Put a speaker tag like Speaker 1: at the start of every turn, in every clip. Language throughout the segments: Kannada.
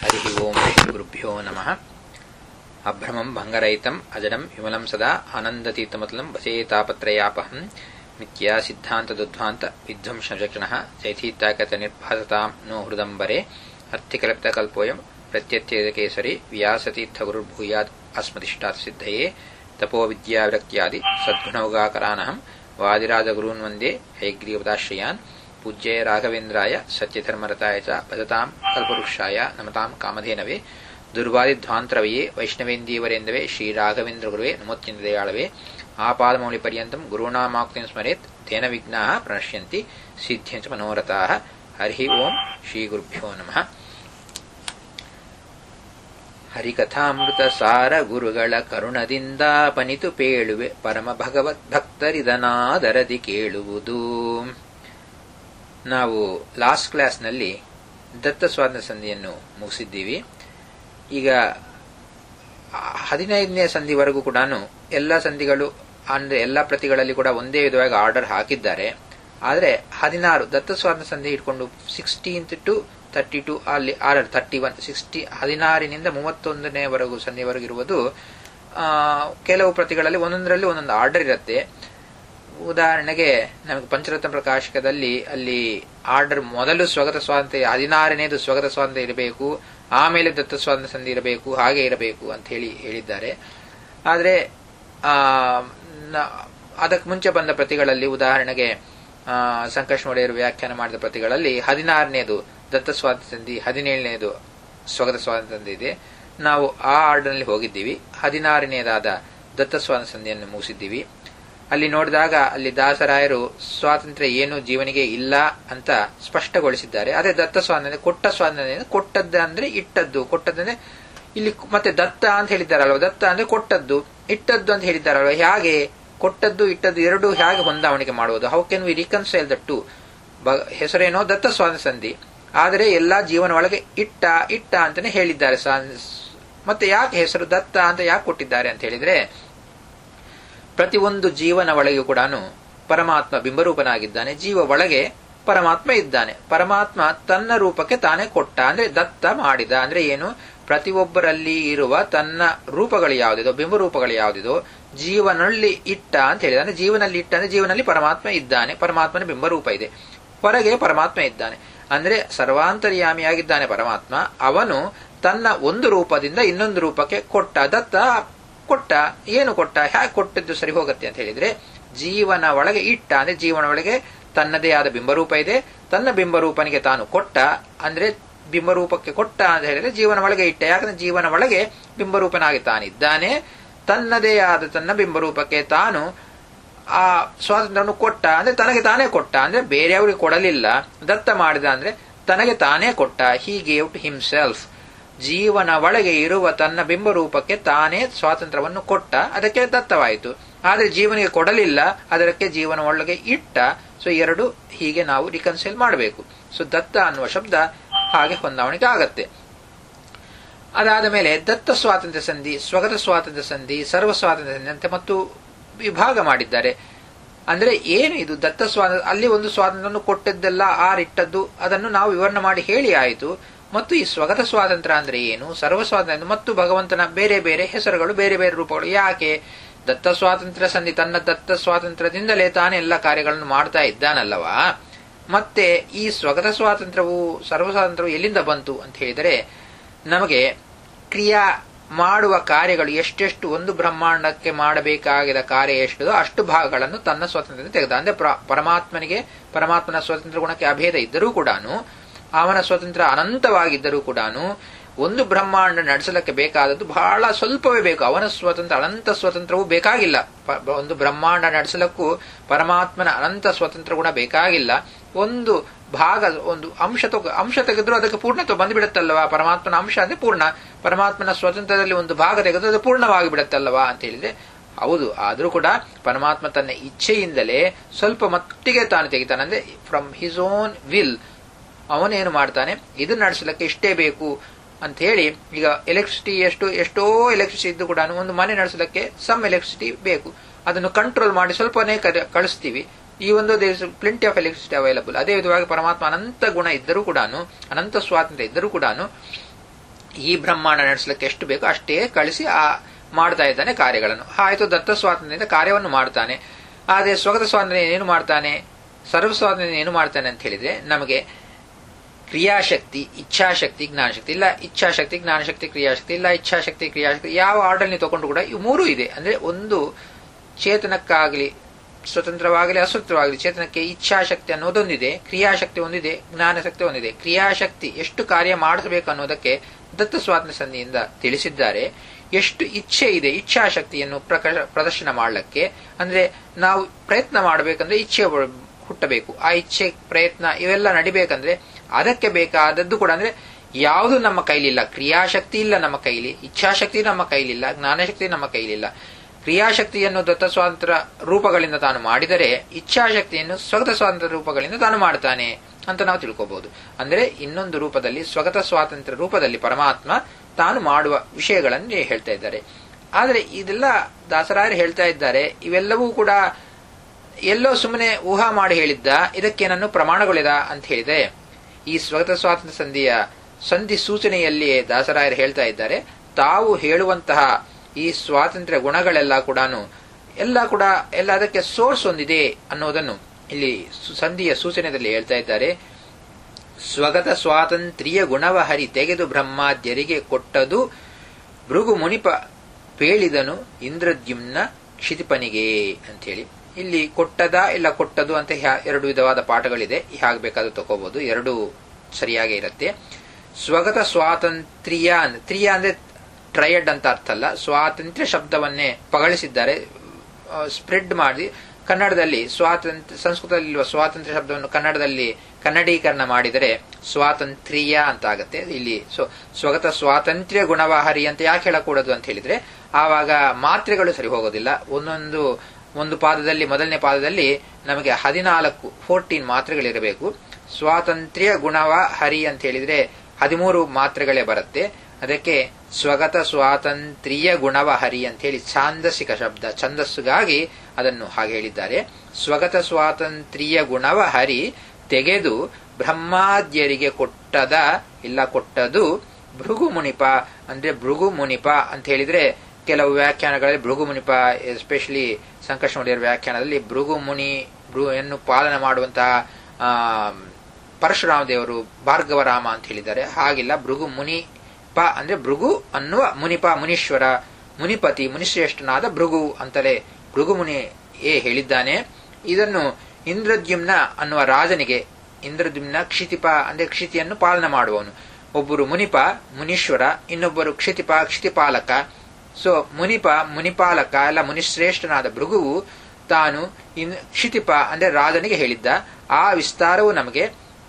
Speaker 1: ಹರಿ ಓಂ ಶ್ರೀ ಗುರುಭ್ಯೋ ನಮಃ ಅಭ್ರಮಂ ಭಂಗರಹಿತಂ ಅಜಡಂ ವಿಮಲಂ ಸದಾ ಆನಂದತೀತಮತಲಂ ಭಜೇತಾಪತ್ರಯಾಪಹಂ ಮಿಥ್ಯಾ ಸಿದ್ಧಾಂತದುಧ್ವಾಂತ ವಿಧ್ವಂಸಜಕ್ಷಣಃ ಚೈಥೀತ್ಯಾಕತ ನಿರ್ಭಾಸತಾಂ ನೋ ಹೃದಂಬರೆ ಅರ್ಥಿಕಲ್ಪಿತಕಲ್ಪೋಯಂ ಪ್ರತ್ಯತ್ಯೇದಕೇಸರಿ ವ್ಯಾಸತೀರ್ಥಗುರುರ್ಭೂಯಾದ್ ಅಸ್ಮದಿಷ್ಟಾತ್ ಸಿದ್ಧಯೇ ತಪೋ ವಿದ್ಯಾವಿರಕ್ತ್ಯಾದಿ ಸದ್ಗುಣೌಗಾಕರಾನಹಂ ವಾದಿರಾಜಗುರೂನ್ ವಂದೇ ಹೈಗ್ರೀವದಾಶ್ರಯಾನ್ ಪೂಜ್ಯಾಯ ರಾಘವೇಂದ್ರಾಯ ಸತ್ಯಧರ್ಮರತಾಯ ಚ ಭಜತಾಂ ಕಲ್ಪವೃಕ್ಷಾಯ ನಮತಾಂ ಕಾಮಧೇನವೇ ದುರ್ವಾದಿಧ್ವಾಂತರವಯೇ ವೈಷ್ಣವೇಂದೀವರೇಂದವೇ ಶ್ರೀರಾಘವೇಂದ್ರ ಗುರುವೇ ನಮೋತ್ಯಂತದಯಾಳವೇ ಆಪಾದಮೌಳಿ ಪರ್ಯಂತಂ ಗುರುಣಾಮಾಕ್ತಿಂ ಸ್ಮರೇತ್ ತೇನ ವಿಘ್ನಾಃ ಪ್ರಣಶ್ಯಂತಿ ಸಿದ್ಧ್ಯಂಚ ಮನೋರಥಾಃ ಹರಿ ಓಂ ಶ್ರೀ ಗುರುಭ್ಯೋ ನಮಃ ಹರಿಕಥಾಮೃತ ಸಾರ ಗುರುಗಳ ಕರುಣದಿಂದ ಪನಿತು ಪೇಳುವೆ ಪರಮ ಭಗವದ್ ಭಕ್ತರಿದನಾದರದಿ ಕೇಳುವುದು ನಾವು ಲಾಸ್ಟ್ ಕ್ಲಾಸ್ನಲ್ಲಿ ದತ್ತ ಸ್ವಾತಂತ್ರ್ಯ ಸಂಧಿಯನ್ನು ಮುಗಿಸಿದ್ದೀವಿ ಈಗ ಹದಿನೈದನೇ ಸಂಧಿವರೆಗೂ ಕೂಡ ಎಲ್ಲ ಸಂಧಿಗಳು ಅಂದ್ರೆ ಎಲ್ಲ ಪ್ರತಿಗಳಲ್ಲಿ ಕೂಡ ಒಂದೇ ವಿಧವಾಗಿ ಆರ್ಡರ್ ಹಾಕಿದ್ದಾರೆ ಆದರೆ ಹದಿನಾರು ದತ್ತ ಸ್ವಾತಂತ್ರ್ಯ ಸಂಧಿ ಇಟ್ಕೊಂಡು ಸಿಕ್ಸ್ಟೀನ್ತ್ ಟು ತರ್ಟಿ ಟು ಅಲ್ಲಿ ಆರ್ ತರ್ಟಿ ಒನ್ ಸಿಕ್ಸ್ಟಿ ಹದಿನಾರಿನಿಂದ ಮೂವತ್ತೊಂದನೇವರೆಗೂ ಸಂಧಿವರೆಗೂ ಇರುವುದು ಕೆಲವು ಪ್ರತಿಗಳಲ್ಲಿ ಒಂದೊಂದರಲ್ಲಿ ಒಂದೊಂದು ಆರ್ಡರ್ ಇರುತ್ತೆ ಉದಾಹರಣೆಗೆ ನಮಗೆ ಪಂಚರತ್ನ ಪ್ರಕಾಶಕದಲ್ಲಿ ಅಲ್ಲಿ ಆರ್ಡರ್ ಮೊದಲು ಸ್ವಗತ ಸ್ವಾತಂತ್ರ್ಯ ಹದಿನಾರನೇದು ಸ್ವಗತ ಸ್ವಾತಂತ್ರ್ಯ ಇರಬೇಕು ಆಮೇಲೆ ದತ್ತ ಸ್ವಾತಂತ್ರ್ಯ ಸಂಧಿ ಇರಬೇಕು ಹಾಗೆ ಇರಬೇಕು ಅಂತ ಹೇಳಿ ಹೇಳಿದ್ದಾರೆ ಆದರೆ ಅದಕ್ಕೆ ಮುಂಚೆ ಬಂದ ಪ್ರತಿಗಳಲ್ಲಿ ಉದಾಹರಣೆಗೆ ಸಂಕಷ್ಟ ಒಡೆಯರು ವ್ಯಾಖ್ಯಾನ ಮಾಡಿದ ಪ್ರತಿಗಳಲ್ಲಿ ಹದಿನಾರನೇದು ದತ್ತ ಸ್ವಾತಂತ್ರ್ಯ ಸಂಧಿ ಹದಿನೇಳನೇದು ಸ್ವಗತ ಸ್ವಾತಂತ್ರ್ಯ ಸಂಧಿ ಇದೆ ನಾವು ಆ ಆರ್ಡರ್ನಲ್ಲಿ ಹೋಗಿದ್ದೀವಿ ಹದಿನಾರನೇದಾದ ದತ್ತ ಸ್ವಾತಂತ್ರ್ಯ ಸಂಧಿಯನ್ನು ಮುಗಿಸಿದ್ದೀವಿ ಅಲ್ಲಿ ನೋಡಿದಾಗ ಅಲ್ಲಿ ದಾಸರಾಯರು ಸ್ವಾತಂತ್ರ್ಯ ಏನು ಜೀವನಿಗೆ ಇಲ್ಲ ಅಂತ ಸ್ಪಷ್ಟಗೊಳಿಸಿದ್ದಾರೆ ಅದೇ ದತ್ತ ಸ್ವಾತಂತ್ರ್ಯ ಕೊಟ್ಟ ಸ್ವಾತಂತ್ರ್ಯ ಕೊಟ್ಟದ್ದ ಅಂದ್ರೆ ಇಟ್ಟದ್ದು ಕೊಟ್ಟದ್ದಂದ್ರೆ ಇಲ್ಲಿ ಮತ್ತೆ ದತ್ತ ಅಂತ ಹೇಳಿದ್ದಾರಲ್ವ ದತ್ತ ಅಂದ್ರೆ ಕೊಟ್ಟದ್ದು ಇಟ್ಟದ್ದು ಅಂತ ಹೇಳಿದ್ದಾರಲ್ವ ಹೇಗೆ ಕೊಟ್ಟದ್ದು ಇಟ್ಟದ್ದು ಎರಡು ಹೇಗೆ ಹೊಂದಾವಣಿಕೆ ಮಾಡುವುದು how can we reconcile the two ಹೆಸರೇನೋ ದತ್ತ ಸ್ವಾತಂತ್ರ್ಯ ಸಂಧಿ ಆದರೆ ಎಲ್ಲಾ ಜೀವನ ಒಳಗೆ ಇಟ್ಟ ಇಟ್ಟ ಅಂತಾನೆ ಹೇಳಿದ್ದಾರೆ ಮತ್ತೆ ಯಾಕೆ ಹೆಸರು ದತ್ತ ಅಂತ ಯಾಕೆ ಕೊಟ್ಟಿದ್ದಾರೆ ಅಂತ ಹೇಳಿದ್ರೆ ಪ್ರತಿಯೊಂದು ಜೀವನ ಒಳಗೆ ಕೂಡ ಪರಮಾತ್ಮ ಬಿಂಬರೂಪನಾಗಿದ್ದಾನೆ ಜೀವ ಒಳಗೆ ಪರಮಾತ್ಮ ಇದ್ದಾನೆ ಪರಮಾತ್ಮ ತನ್ನ ರೂಪಕ್ಕೆ ತಾನೇ ಕೊಟ್ಟ ಅಂದ್ರೆ ದತ್ತ ಮಾಡಿದ ಅಂದ್ರೆ ಏನು ಪ್ರತಿಯೊಬ್ಬರಲ್ಲಿ ಇರುವ ತನ್ನ ರೂಪಗಳು ಯಾವುದಿದೋ ಬಿಂಬರೂಪಗಳು ಯಾವುದಿದೋ ಜೀವನಲ್ಲಿ ಇಟ್ಟ ಅಂತ ಹೇಳಿದ ಅಂದ್ರೆ ಜೀವನಲ್ಲಿ ಇಟ್ಟ ಅಂದ್ರೆ ಜೀವನಲ್ಲಿ ಪರಮಾತ್ಮ ಇದ್ದಾನೆ ಪರಮಾತ್ಮನ ಬಿಂಬರೂಪ ಇದೆ ಹೊರಗೆ ಪರಮಾತ್ಮ ಇದ್ದಾನೆ ಅಂದ್ರೆ ಸರ್ವಾಂತರ್ಯಾಮಿಯಾಗಿದ್ದಾನೆ ಪರಮಾತ್ಮ ಅವನು ತನ್ನ ಒಂದು ರೂಪದಿಂದ ಇನ್ನೊಂದು ರೂಪಕ್ಕೆ ಕೊಟ್ಟ ದತ್ತ ಕೊಟ್ಟ ಏನು ಕೊಟ್ಟ ಹೇಗೆ ಕೊಟ್ಟದ್ದು ಸರಿ ಹೋಗುತ್ತೆ ಅಂತ ಹೇಳಿದ್ರೆ ಜೀವನ ಒಳಗೆ ಇಟ್ಟ ಅಂದ್ರೆ ಜೀವನ ಒಳಗೆ ತನ್ನದೇ ಆದ ಬಿಂಬರೂಪ ಇದೆ ತನ್ನ ಬಿಂಬರೂಪನಿಗೆ ತಾನು ಕೊಟ್ಟ ಅಂದ್ರೆ ಬಿಂಬರೂಪಕ್ಕೆ ಕೊಟ್ಟ ಅಂತ ಹೇಳಿದ್ರೆ ಜೀವನ ಒಳಗೆ ಇಟ್ಟ ಯಾಕಂದ್ರೆ ಜೀವನ ಒಳಗೆ ಬಿಂಬರೂಪನಾಗಿ ತಾನಿದ್ದಾನೆ ತನ್ನದೇ ಆದ ತನ್ನ ಬಿಂಬರೂಪಕ್ಕೆ ತಾನು ಆ ಸ್ವಾತಂತ್ರ್ಯವನ್ನು ಕೊಟ್ಟ ಅಂದ್ರೆ ತನಗೆ ತಾನೇ ಕೊಟ್ಟ ಅಂದ್ರೆ ಬೇರೆಯವರಿಗೆ ಕೊಡಲಿಲ್ಲ ದತ್ತ ಮಾಡಿದ ಅಂದ್ರೆ ತನಗೆ ತಾನೇ ಕೊಟ್ಟ ಹೀ ಗೇವ್ ಟು ಹಿಮ್ಸೆಲ್ಫ್ ಜೀವನ ಒಳಗೆ ಇರುವ ತನ್ನ ಬಿಂಬರೂಪಕ್ಕೆ ತಾನೇ ಸ್ವಾತಂತ್ರ್ಯವನ್ನು ಕೊಟ್ಟ ಅದಕ್ಕೆ ದತ್ತವಾಯಿತು ಆದರೆ ಜೀವನಿಗೆ ಕೊಡಲಿಲ್ಲ ಅದಕ್ಕೆ ಜೀವನ ಒಳಗೆ ಇಟ್ಟ ಸೊ ಎರಡು ಹೀಗೆ ನಾವು ರಿಕನ್ಸೈಲ್ ಮಾಡಬೇಕು ಸೊ ದತ್ತ ಅನ್ನುವ ಶಬ್ದ ಹಾಗೆ ಹೊಂದಾವಣಿಕೆ ಆಗತ್ತೆ ಅದಾದ ಮೇಲೆ ದತ್ತ ಸ್ವಾತಂತ್ರ್ಯ ಸಂಧಿ ಸ್ವಗತ ಸ್ವಾತಂತ್ರ್ಯ ಸಂಧಿ ಸರ್ವ ಸ್ವಾತಂತ್ರ್ಯ ಸಂಧಿ ಅಂತ ಮತ್ತು ವಿಭಾಗ ಮಾಡಿದ್ದಾರೆ ಅಂದ್ರೆ ಏನು ಇದು ದತ್ತ ಸ್ವಾತಂತ್ರ್ಯ ಅಲ್ಲಿ ಒಂದು ಸ್ವಾತಂತ್ರ್ಯವನ್ನು ಕೊಟ್ಟದ್ದೆಲ್ಲ ಆರಿಟ್ಟದ್ದು ಅದನ್ನು ನಾವು ವಿವರಣೆ ಮಾಡಿ ಹೇಳಿ ಆಯಿತು ಮತ್ತು ಈ ಸ್ವಗತ ಸ್ವಾತಂತ್ರ್ಯ ಅಂದ್ರೆ ಏನು ಸರ್ವ ಸ್ವಾತಂತ್ರ್ಯ ಮತ್ತು ಭಗವಂತನ ಬೇರೆ ಬೇರೆ ಹೆಸರುಗಳು ಬೇರೆ ಬೇರೆ ರೂಪಗಳು ಯಾಕೆ ದತ್ತ ಸ್ವಾತಂತ್ರ್ಯ ಸಂಧಿ ತನ್ನ ದತ್ತ ಸ್ವಾತಂತ್ರ್ಯದಿಂದಲೇ ತಾನೇ ಎಲ್ಲ ಕಾರ್ಯಗಳನ್ನು ಮಾಡ್ತಾ ಇದ್ದಾನಲ್ಲವಾ ಮತ್ತೆ ಈ ಸ್ವಗತ ಸ್ವಾತಂತ್ರ್ಯವು ಸರ್ವ ಸ್ವಾತಂತ್ರ್ಯವು ಎಲ್ಲಿಂದ ಬಂತು ಅಂತ ಹೇಳಿದರೆ ನಮಗೆ ಕ್ರಿಯಾ ಮಾಡುವ ಕಾರ್ಯಗಳು ಎಷ್ಟೆಷ್ಟು ಒಂದು ಬ್ರಹ್ಮಾಂಡಕ್ಕೆ ಮಾಡಬೇಕಾಗಿದ ಕಾರ್ಯ ಎಷ್ಟುದೋ ಅಷ್ಟು ಭಾಗಗಳನ್ನು ತನ್ನ ಸ್ವಾತಂತ್ರ್ಯ ತೆಗೆದ ಅಂದ್ರೆ ಪರಮಾತ್ಮನಿಗೆ ಪರಮಾತ್ಮನ ಸ್ವಾತಂತ್ರ್ಯ ಗುಣಕ್ಕೆ ಅಭೇದ ಇದ್ದರೂ ಕೂಡ ಅವನ ಸ್ವಾತಂತ್ರ್ಯ ಅನಂತವಾಗಿದ್ದರೂ ಕೂಡ ಒಂದು ಬ್ರಹ್ಮಾಂಡ ನಡೆಸಲಿಕ್ಕೆ ಬೇಕಾದದ್ದು ಬಹಳ ಸ್ವಲ್ಪವೇ ಬೇಕು ಅವನ ಸ್ವತಂತ್ರ ಅನಂತ ಸ್ವತಂತ್ರವೂ ಬೇಕಾಗಿಲ್ಲ ಒಂದು ಬ್ರಹ್ಮಾಂಡ ನಡೆಸಲಕ್ಕೂ ಪರಮಾತ್ಮನ ಅನಂತ ಸ್ವತಂತ್ರ ಗುಣ ಬೇಕಾಗಿಲ್ಲ ಒಂದು ಭಾಗ ಒಂದು ಅಂಶ ತಗೋ ಅಂಶ ತೆಗೆದ್ರು ಅದಕ್ಕೆ ಪೂರ್ಣತ್ವ ಬಂದ್ಬಿಡುತ್ತಲ್ವಾ ಪರಮಾತ್ಮನ ಅಂಶ ಅಂದ್ರೆ ಪೂರ್ಣ ಪರಮಾತ್ಮನ ಸ್ವತಂತ್ರದಲ್ಲಿ ಒಂದು ಭಾಗ ತೆಗೆದು ಅದು ಪೂರ್ಣವಾಗಿ ಬಿಡುತ್ತಲ್ಲವಾ ಅಂತ ಹೇಳಿದ್ರೆ ಹೌದು ಆದರೂ ಕೂಡ ಪರಮಾತ್ಮ ತನ್ನ ಇಚ್ಛೆಯಿಂದಲೇ ಸ್ವಲ್ಪ ಮಟ್ಟಿಗೆ ತಾನು ತೆಗಿತಾನೆ ಅಂದ್ರೆ ಫ್ರಮ್ ಹಿಸ್ ಓನ್ ವಿಲ್ ಅವನೇನು ಮಾಡ್ತಾನೆ ಇದು ನಡೆಸಲಿಕ್ಕೆ ಇಷ್ಟೇ ಬೇಕು ಅಂತ ಹೇಳಿ ಈಗ ಎಲೆಕ್ಟ್ರಿಸಿಟಿ ಎಷ್ಟು ಎಷ್ಟೋ ಎಲೆಕ್ಟ್ರಿಸಿಟಿ ಇದ್ದು ಕೂಡ ಒಂದು ಮನೆ ನಡೆಸಲಿಕ್ಕೆ ಸಮ್ ಎಲೆಕ್ಟ್ರಿಸಿಟಿ ಬೇಕು ಅದನ್ನು ಕಂಟ್ರೋಲ್ ಮಾಡಿ ಸ್ವಲ್ಪನೇ ಕಳಿಸ್ತೀವಿ ಈ ಒಂದು ಪ್ಲೆಂಟಿ ಆಫ್ ಎಲೆಕ್ಟ್ರಿಸಿಟಿ ಅವೈಲಬಲ್ ಅದೇ ವಿಧವಾಗಿ ಪರಮಾತ್ಮ ಅನಂತ ಗುಣ ಇದ್ದರೂ ಕೂಡ ಅನಂತ ಸ್ವಾತಂತ್ರ್ಯ ಇದ್ದರೂ ಕೂಡ ಈ ಬ್ರಹ್ಮಾಂಡ ನಡೆಸಲಿಕ್ಕೆ ಎಷ್ಟು ಬೇಕೋ ಅಷ್ಟೇ ಕಳಿಸಿ ಆ ಮಾಡ್ತಾ ಇದ್ದಾನೆ ಕಾರ್ಯಗಳನ್ನು ಆಯ್ತು ದತ್ತ ಸ್ವಾತಂತ್ರ್ಯದಿಂದ ಕಾರ್ಯವನ್ನು ಮಾಡ್ತಾನೆ ಆದರೆ ಸ್ವಗತ ಸ್ವಾತಂತ್ರ್ಯ ಏನು ಮಾಡ್ತಾನೆ ಸರ್ವ ಸ್ವಾತಂತ್ರ್ಯ ಏನು ಮಾಡ್ತಾನೆ ಅಂತ ಹೇಳಿದ್ರೆ ನಮಗೆ ಕ್ರಿಯಾಶಕ್ತಿ ಇಚ್ಛಾಶಕ್ತಿ ಜ್ಞಾನಶಕ್ತಿ ಇಲ್ಲ ಇಚ್ಛಾಶಕ್ತಿ ಜ್ಞಾನಶಕ್ತಿ ಕ್ರಿಯಾಶಕ್ತಿ ಇಲ್ಲ ಇಚ್ಛಾಶಕ್ತಿ ಕ್ರಿಯಾಶಕ್ತಿ ಯಾವ ಆರ್ಡರ್ ನೀವು ತಗೊಂಡು ಕೂಡ ಇವು ಮೂರೂ ಇದೆ ಅಂದ್ರೆ ಒಂದು ಚೇತನಕ್ಕಾಗಲಿ ಸ್ವತಂತ್ರವಾಗಲಿ ಅಸ್ವತಂತ್ರವಾಗಲಿ ಚೇತನಕ್ಕೆ ಇಚ್ಛಾಶಕ್ತಿ ಅನ್ನೋದೊಂದಿದೆ ಕ್ರಿಯಾಶಕ್ತಿ ಒಂದಿದೆ ಜ್ಞಾನಶಕ್ತಿ ಒಂದಿದೆ ಕ್ರಿಯಾಶಕ್ತಿ ಎಷ್ಟು ಕಾರ್ಯ ಮಾಡಿಸಬೇಕು ಅನ್ನೋದಕ್ಕೆ ದತ್ತ ಸ್ವಾತಂತ್ರ್ಯ ಸಂಧಿಯಿಂದ ತಿಳಿಸಿದ್ದಾರೆ ಎಷ್ಟು ಇಚ್ಛೆ ಇದೆ ಇಚ್ಛಾಶಕ್ತಿಯನ್ನು ಪ್ರಕಟ ಪ್ರದರ್ಶನ ಮಾಡಲಿಕ್ಕೆ ಅಂದ್ರೆ ನಾವು ಪ್ರಯತ್ನ ಮಾಡಬೇಕಂದ್ರೆ ಇಚ್ಛೆ ಹುಟ್ಟಬೇಕು ಆ ಇಚ್ಛೆ ಪ್ರಯತ್ನ ಇವೆಲ್ಲ ನಡಿಬೇಕಂದ್ರೆ ಅದಕ್ಕೆ ಬೇಕಾದದ್ದು ಕೂಡ ಅಂದ್ರೆ ಯಾವುದು ನಮ್ಮ ಕೈಲಿಲ್ಲ ಕ್ರಿಯಾಶಕ್ತಿ ಇಲ್ಲ ನಮ್ಮ ಕೈಲಿ ಇಚ್ಛಾಶಕ್ತಿ ನಮ್ಮ ಕೈಲಿಲ್ಲ ಜ್ಞಾನಶಕ್ತಿ ನಮ್ಮ ಕೈಲಿಲ್ಲ ಕ್ರಿಯಾಶಕ್ತಿಯನ್ನು ದತ್ತ ಸ್ವಾತಂತ್ರ್ಯ ರೂಪಗಳಿಂದ ತಾನು ಮಾಡಿದರೆ ಇಚ್ಛಾಶಕ್ತಿಯನ್ನು ಸ್ವಗತ ಸ್ವಾತಂತ್ರ್ಯ ರೂಪಗಳಿಂದ ತಾನು ಮಾಡ್ತಾನೆ ಅಂತ ನಾವು ತಿಳ್ಕೋಬಹುದು ಅಂದ್ರೆ ಇನ್ನೊಂದು ರೂಪದಲ್ಲಿ ಸ್ವಗತ ಸ್ವಾತಂತ್ರ್ಯ ರೂಪದಲ್ಲಿ ಪರಮಾತ್ಮ ತಾನು ಮಾಡುವ ವಿಷಯಗಳನ್ನು ಹೇಳ್ತಾ ಇದ್ದಾರೆ ಆದರೆ ಇದೆಲ್ಲ ದಾಸರಾಯರು ಹೇಳ್ತಾ ಇದ್ದಾರೆ ಇವೆಲ್ಲವೂ ಕೂಡ ಎಲ್ಲೋ ಸುಮ್ಮನೆ ಊಹಾ ಮಾಡಿ ಹೇಳಿದ್ದ ಇದಕ್ಕೇನನ್ನು ಪ್ರಮಾಣಗಳಿದ ಅಂತ ಹೇಳಿದೆ ಈ ಸ್ವಗತ ಸ್ವಾತಂತ್ರ್ಯ ಸಂಧಿಯ ಸಂಧಿ ಸೂಚನೆಯಲ್ಲಿಯೇ ದಾಸರಾಯರು ಹೇಳ್ತಾ ಇದ್ದಾರೆ ತಾವು ಹೇಳುವಂತಹ ಈ ಸ್ವಾತಂತ್ರ್ಯ ಗುಣಗಳೆಲ್ಲ ಕೂಡ ಎಲ್ಲ ಕೂಡ ಎಲ್ಲ ಅದಕ್ಕೆ ಸೋರ್ಸ್ ಒಂದಿದೆ ಅನ್ನೋದನ್ನು ಇಲ್ಲಿ ಸಂಧಿಯ ಸೂಚನೆಯಲ್ಲಿ ಹೇಳ್ತಾ ಇದ್ದಾರೆ ಸ್ವಗತ ಸ್ವಾತಂತ್ರ್ಯ ಗುಣವ ಹರಿ ತೆಗೆದು ಬ್ರಹ್ಮಾದ್ಯರಿಗೆ ಕೊಟ್ಟದು ಭೃಗು ಮುನಿಪ ಪೇಳಿದನು ಇಂದ್ರದ್ಯುಮ್ನ ಕ್ಷಿತಿಪನಿಗೆ ಅಂತೇಳಿ ಇಲ್ಲಿ ಕೊಟ್ಟದ ಇಲ್ಲ ಕೊಟ್ಟದು ಅಂತ ಎರಡು ವಿಧವಾದ ಪಾಠಗಳಿದೆ ಹೇಗೆ ಬೇಕಾದ್ರೂ ತಗೋಬಹುದು ಎರಡು ಸರಿಯಾಗಿ ಇರುತ್ತೆ ಸ್ವಗತ ಸ್ವಾತಂತ್ರ್ಯ ತ್ರಿಯ ಅಂದ್ರೆ ಟ್ರಯಡ್ ಅಂತ ಅರ್ಥ ಅಲ್ಲ ಸ್ವಾತಂತ್ರ್ಯ ಶಬ್ದವನ್ನೇ ಪಗಳಿಸಿದ್ದಾರೆ ಸ್ಪ್ರೆಡ್ ಮಾಡಿ ಕನ್ನಡದಲ್ಲಿ ಸ್ವಾತಂತ್ರ್ಯ ಸಂಸ್ಕೃತದಲ್ಲಿರುವ ಸ್ವಾತಂತ್ರ್ಯ ಶಬ್ದವನ್ನು ಕನ್ನಡದಲ್ಲಿ ಕನ್ನಡೀಕರಣ ಮಾಡಿದರೆ ಸ್ವಾತಂತ್ರ್ಯ ಅಂತ ಆಗುತ್ತೆ ಇಲ್ಲಿ ಸ್ವಗತ ಸ್ವಾತಂತ್ರ್ಯ ಗುಣವಾಹರಿ ಅಂತ ಯಾಕೆ ಹೇಳಕೂಡದು ಅಂತ ಹೇಳಿದ್ರೆ ಆವಾಗ ಮಾತ್ರೆಗಳು ಸರಿ ಹೋಗೋದಿಲ್ಲ ಒಂದೊಂದು ಒಂದು ಪಾದದಲ್ಲಿ ಮೊದಲನೇ ಪಾದದಲ್ಲಿ ನಮಗೆ ಹದಿನಾಲ್ಕು ಫೋರ್ಟೀನ್ ಮಾತ್ರೆಗಳಿರಬೇಕು ಸ್ವಾತಂತ್ರ್ಯ ಗುಣವ ಹರಿ ಅಂತ ಹೇಳಿದ್ರೆ ಹದಿಮೂರು ಮಾತ್ರೆಗಳೇ ಬರುತ್ತೆ ಅದಕ್ಕೆ ಸ್ವಗತ ಸ್ವಾತಂತ್ರ್ಯ ಗುಣವ ಹರಿ ಅಂತ ಹೇಳಿ ಛಾಂದಸಿಕ ಶಬ್ದ ಛಂದಸ್ಸುಗಾಗಿ ಅದನ್ನು ಹಾಗೆ ಹೇಳಿದ್ದಾರೆ ಸ್ವಗತ ಸ್ವಾತಂತ್ರ್ಯ ಗುಣವ ಹರಿ ತೆಗೆದು ಬ್ರಹ್ಮಾದ್ಯರಿಗೆ ಕೊಟ್ಟದ ಇಲ್ಲ ಕೊಟ್ಟದು ಭೃಗು ಮುನಿಪ ಅಂದ್ರೆ ಭೃಗು ಮುನಿಪ ಅಂತ ಹೇಳಿದ್ರೆ ಕೆಲವು ವ್ಯಾಖ್ಯಾನಗಳಲ್ಲಿ ಭೃಗು ಮುನಿಪ ಎಸ್ಪೆಷಲಿ ಸಂಕರ್ಷಣೀಯರ ವ್ಯಾಖ್ಯಾನದಲ್ಲಿ ಭೃಗು ಮುನಿ ಭೃಯನ್ನು ಪಾಲನೆ ಮಾಡುವಂತಹ ಪರಶುರಾಮ ದೇವರು ಭಾರ್ಗವರಾಮ ಅಂತ ಹೇಳಿದ್ದಾರೆ ಹಾಗಿಲ್ಲ ಭೃಗು ಮುನಿ ಪ ಅಂದ್ರೆ ಭೃಗು ಅನ್ನುವ ಮುನಿಪ ಮುನೀಶ್ವರ ಮುನಿಪತಿ ಮುನಿಶ್ರೇಷ್ಠನಾದ ಭೃಗು ಅಂತಲೇ ಭೃಗು ಮುನಿ ಏ ಹೇಳಿದ್ದಾನೆ ಇದನ್ನು ಇಂದ್ರದ್ಯುಮ್ನ ಅನ್ನುವ ರಾಜನಿಗೆ ಇಂದ್ರದ್ಯುಮ್ನ ಕ್ಷಿತಿಪ ಅಂದ್ರೆ ಕ್ಷಿತಿಯನ್ನು ಪಾಲನೆ ಮಾಡುವವನು ಒಬ್ಬರು ಮುನಿಪ ಮುನೀಶ್ವರ ಇನ್ನೊಬ್ಬರು ಕ್ಷಿತಿಪ ಕ್ಷಿತಿಪಾಲಕ ಸೊ ಮುನಿಪ ಮುನಿಪಾಲಕ ಎಲ್ಲ ಮುನಿಶ್ರೇಷ್ಠನಾದ ಭೃಗುವು ತಾನು ಕ್ಷಿತಿಪ ಅಂದ್ರೆ ರಾಜನಿಗೆ ಹೇಳಿದ್ದ ಆ ವಿಸ್ತಾರವು ನಮಗೆ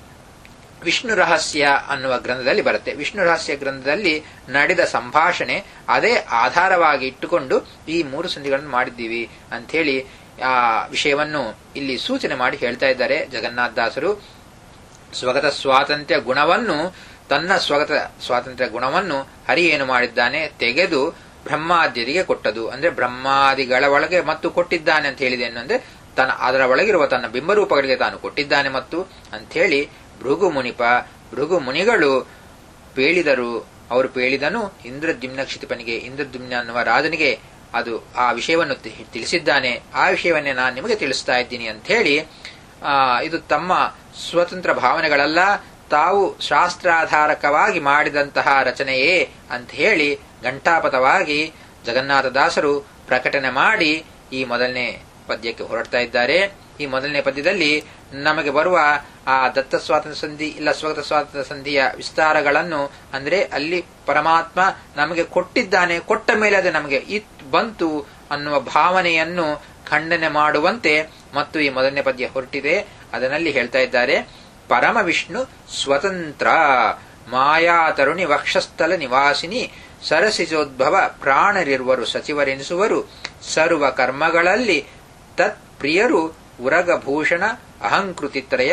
Speaker 1: ವಿಷ್ಣು ರಹಸ್ಯ ಅನ್ನುವ ಗ್ರಂಥದಲ್ಲಿ ಬರುತ್ತೆ ವಿಷ್ಣು ರಹಸ್ಯ ಗ್ರಂಥದಲ್ಲಿ ನಡೆದ ಸಂಭಾಷಣೆ ಅದೇ ಆಧಾರವಾಗಿ ಇಟ್ಟುಕೊಂಡು ಈ ಮೂರು ಸಂಧಿಗಳನ್ನು ಮಾಡಿದ್ದೀವಿ ಅಂಥೇಳಿ ಆ ವಿಷಯವನ್ನು ಇಲ್ಲಿ ಸೂಚನೆ ಮಾಡಿ ಹೇಳ್ತಾ ಇದ್ದಾರೆ ಜಗನ್ನಾಥ ದಾಸರು ಸ್ವಗತ ಸ್ವಾತಂತ್ರ್ಯ ಗುಣವನ್ನು ತನ್ನ ಸ್ವಗತ ಸ್ವಾತಂತ್ರ್ಯ ಗುಣವನ್ನು ಹರಿ ಏನು ಮಾಡಿದ್ದಾನೆ ತೆಗೆದು ಬ್ರಹ್ಮಾದ್ಯರಿಗೆ ಕೊಟ್ಟದು ಅಂದ್ರೆ ಬ್ರಹ್ಮಾದಿಗಳ ಒಳಗೆ ಮತ್ತು ಕೊಟ್ಟಿದ್ದಾನೆ ಅಂತ ಹೇಳಿದೆ ಅಂದ್ರೆ ತನ್ನ ಅದರ ಒಳಗಿರುವ ತನ್ನ ಬಿಂಬರೂಪಗಳಿಗೆ ತಾನು ಕೊಟ್ಟಿದ್ದಾನೆ ಮತ್ತು ಅಂಥೇಳಿ ಭೃಗು ಮುನಿಪ ಭೃಗು ಮುನಿಗಳು ಪೇಳಿದರು ಅವರು ಪೇಳಿದನು ಇಂದ್ರದ್ಯುಮ್ನ ಕ್ಷಿತಿಪನಿಗೆ ಇಂದ್ರದ್ಯುಮ್ನ ಅನ್ನುವ ರಾಜನಿಗೆ ಅದು ಆ ವಿಷಯವನ್ನು ತಿಳಿಸಿದ್ದಾನೆ ಆ ವಿಷಯವನ್ನೇ ನಾನು ನಿಮಗೆ ತಿಳಿಸ್ತಾ ಇದ್ದೀನಿ ಅಂತ ಹೇಳಿ ಇದು ತಮ್ಮ ಸ್ವತಂತ್ರ ಭಾವನೆಗಳಲ್ಲ ತಾವು ಶಾಸ್ತ್ರಾಧಾರಕವಾಗಿ ಮಾಡಿದಂತಹ ರಚನೆಯೇ ಅಂತ ಹೇಳಿ ಘಂಟಾಪಥವಾಗಿ ಜಗನ್ನಾಥದಾಸರು ಪ್ರಕಟಣೆ ಮಾಡಿ ಈ ಮೊದಲನೇ ಪದ್ಯಕ್ಕೆ ಹೊರಡ್ತಾ ಇದ್ದಾರೆ ಈ ಮೊದಲನೇ ಪದ್ಯದಲ್ಲಿ ನಮಗೆ ಬರುವ ಆ ದತ್ತ ಸ್ವಾತಂತ್ರ್ಯ ಸಂಧಿ ಇಲ್ಲ ಸ್ವಗತ ಸ್ವಾತಂತ್ರ್ಯ ಸಂಧಿಯ ವಿಸ್ತಾರಗಳನ್ನು ಅಂದ್ರೆ ಅಲ್ಲಿ ಪರಮಾತ್ಮ ನಮಗೆ ಕೊಟ್ಟಿದ್ದಾನೆ ಕೊಟ್ಟ ಮೇಲೆ ಅದು ನಮಗೆ ಇತ್ ಬಂತು ಅನ್ನುವ ಭಾವನೆಯನ್ನು ಖಂಡನೆ ಮಾಡುವಂತೆ ಮತ್ತು ಈ ಮೊದಲನೇ ಪದ್ಯ ಹೊರಟಿದೆ ಅದರಲ್ಲಿ ಹೇಳ್ತಾ ಇದ್ದಾರೆ ಪರಮ ವಿಷ್ಣು ಸ್ವತಂತ್ರ ಮಾಯಾ ತರುಣಿ ವಕ್ಷಸ್ಥಲ ನಿವಾಸಿನಿ ಸರಸಿಜೋದ್ಭವ ಪ್ರಾಣರಿರುವರು ಸಚಿವರೆನಿಸುವರು ಸರ್ವ ಕರ್ಮಗಳಲ್ಲಿ ತತ್ ಪ್ರಿಯರು ಉರಗಭೂಷಣ ಅಹಂಕೃತಿತ್ರಯ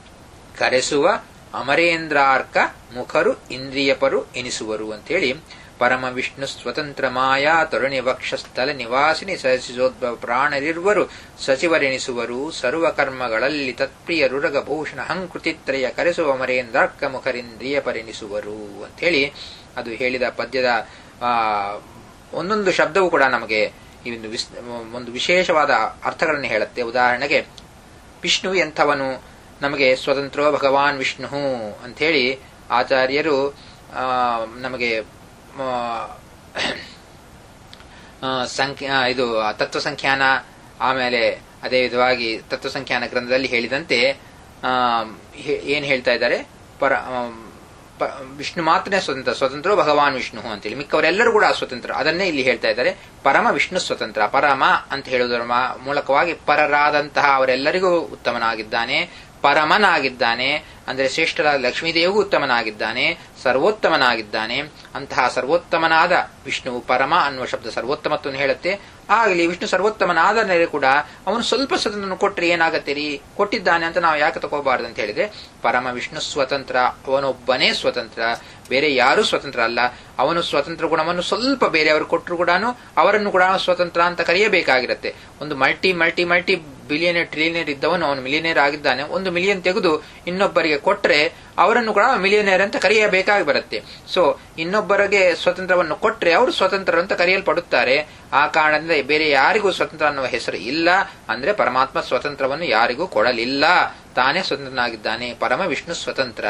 Speaker 1: ಕರೆಸುವ ಅಮರೇಂದ್ರಾರ್ಕ ಮುಖರು ಇಂದ್ರಿಯಪರು ಎನಿಸುವರು ಅಂತೇಳಿ ಪರಮ ವಿಷ್ಣು ಸ್ವತಂತ್ರ ಮಾಯಾ ತರುಣಿ ವಕ್ಷಸ್ಥಲ ನಿವಾಸಿನಿ ಸರಸಿಜೋದ್ಭವ ಪ್ರಾಣರಿರುವರು ಸಚಿವರೆನಿಸುವರು ಸರ್ವ ಕರ್ಮಗಳಲ್ಲಿ ತತ್ಪ್ರಿಯರುರಗ ಭೂಷಣ ಹಂಕೃತಿತ್ರಯ ಕರೆಸುವ ಮರೇಂದ್ರಾರ್ಕ ಮುಖರಿಂದ್ರಿಯ ಪರಿಣಿಸುವರು ಅಂತೇಳಿ ಅದು ಹೇಳಿದ ಪದ್ಯದ ಆ, ಒಂದೊಂದು ಶಬ್ದವೂ ಕೂಡ ನಮಗೆ ಈ ಒಂದು ವಿಸ್- ಒಂದು ವಿಶೇಷವಾದ ಅರ್ಥಗಳನ್ನು ಹೇಳುತ್ತೆ ಉದಾಹರಣೆಗೆ ವಿಷ್ಣು ಎಂಥವನು ನಮಗೆ ಸ್ವತಂತ್ರೋ ಭಗವಾನ್ ವಿಷ್ಣು ಅಂಥೇಳಿ ಆಚಾರ್ಯರು ಆ, ನಮಗೆ ಆ, ಆ, ಸಂಖ್ಯಾ ಇದು ತತ್ವ ಸಂಖ್ಯಾನ ಆಮೇಲೆ ಅದೇ ವಿಧವಾಗಿ ತತ್ವ ಸಂಖ್ಯಾನ ಗ್ರಂಥದಲ್ಲಿ ಹೇಳಿದಂತೆ ಆ, ಹೇ- ಏನ್ ಹೇಳ್ತಾ ಇದ್ದಾರೆ ಪರ ಆಮ್, ಪ- ವಿಷ್ಣು ಮಾತ್ರನೇ ಸ್ವತಂತ್ರ ಸ್ವತಂತ್ರ ಭಗವಾನ್ ವಿಷ್ಣು ಅಂತೇಳಿ ಮಿಕ್ಕವರೆಲ್ಲರೂ ಕೂಡ ಸ್ವತಂತ್ರ ಅದನ್ನೇ ಇಲ್ಲಿ ಹೇಳ್ತಾ ಇದ್ದಾರೆ ಪರಮ ವಿಷ್ಣು ಸ್ವತಂತ್ರ ಪರಮ ಅಂತ ಹೇಳುವುದರ ಮಾ- ಮೂಲಕವಾಗಿ ಪರರಾದಂತಹ ಅವರೆಲ್ಲರಿಗೂ ಉತ್ತಮನಾಗಿದ್ದಾನೆ ಪರಮನಾಗಿದ್ದಾನೆ ಅಂದ್ರೆ ಶ್ರೇಷ್ಠರಾದ ಲಕ್ಷ್ಮೀದೇವಿಗೂ ಉತ್ತಮನಾಗಿದ್ದಾನೆ ಸರ್ವೋತ್ತಮನಾಗಿದ್ದಾನೆ ಅಂತಹ ಸರ್ವೋತ್ತಮನಾದ ವಿಷ್ಣುವು ಪರಮ ಅನ್ನುವ ಶಬ್ದ ಸರ್ವೋತ್ತಮತ್ವವನ್ನು ಹೇಳುತ್ತೆ ಆಗಲಿ ವಿಷ್ಣು ಸರ್ವೋತ್ತಮನಾದ ಮೇಲೆ ಕೂಡ ಅವನು ಸ್ವಲ್ಪ ಸ್ವತಂತ್ರ ಕೊಟ್ಟರೆ ಏನಾಗತ್ತೆ ರೀ ಕೊಟ್ಟಿದ್ದಾನೆ ಅಂತ ನಾವು ಯಾಕೆ ತಗೋಬಾರ್ದು ಅಂತ ಹೇಳಿದ್ರೆ ಪರಮ ವಿಷ್ಣು ಸ್ವತಂತ್ರ ಅವನೊಬ್ಬನೇ ಸ್ವತಂತ್ರ ಬೇರೆ ಯಾರೂ ಸ್ವತಂತ್ರ ಅಲ್ಲ ಅವನು ಸ್ವತಂತ್ರ ಗುಣವನ್ನು ಸ್ವಲ್ಪ ಬೇರೆಯವರು ಕೊಟ್ಟರು ಕೂಡ ಅವರನ್ನು ಕೂಡ ಸ್ವತಂತ್ರ ಅಂತ ಕರೆಯಬೇಕಾಗಿರುತ್ತೆ ಒಂದು multi multi multi billionaire trillionaire ಇದ್ದವನು ಅವನು ಮಿಲಿಯನೇರ್ ಆಗಿದ್ದಾನೆ ಒಂದು ಮಿಲಿಯನ್ ತೆಗೆದು ಇನ್ನೊಬ್ಬರಿಗೆ ಕೊಟ್ಟರೆ ಅವರನ್ನು ಕೂಡ ಮಿಲಿಯನೇರ್ ಅಂತ ಕರೆಯಬೇಕಾಗಿ ಬರುತ್ತೆ ಸೊ ಇನ್ನೊಬ್ಬರಿಗೆ ಸ್ವತಂತ್ರವನ್ನು ಕೊಟ್ಟರೆ ಅವರು ಸ್ವತಂತ್ರ ಅಂತ ಕರೆಯಲ್ಪಡುತ್ತಾರೆ ಆ ಕಾರಣದಿಂದ ಬೇರೆ ಯಾರಿಗೂ ಸ್ವತಂತ್ರ ಅನ್ನುವ ಹೆಸರು ಇಲ್ಲ ಅಂದ್ರೆ ಪರಮಾತ್ಮ ಸ್ವತಂತ್ರವನ್ನು ಯಾರಿಗೂ ಕೊಡಲಿಲ್ಲ ತಾನೇ ಸ್ವತಂತ್ರನಾಗಿದ್ದಾನೆ ಪರಮ ವಿಷ್ಣು ಸ್ವತಂತ್ರ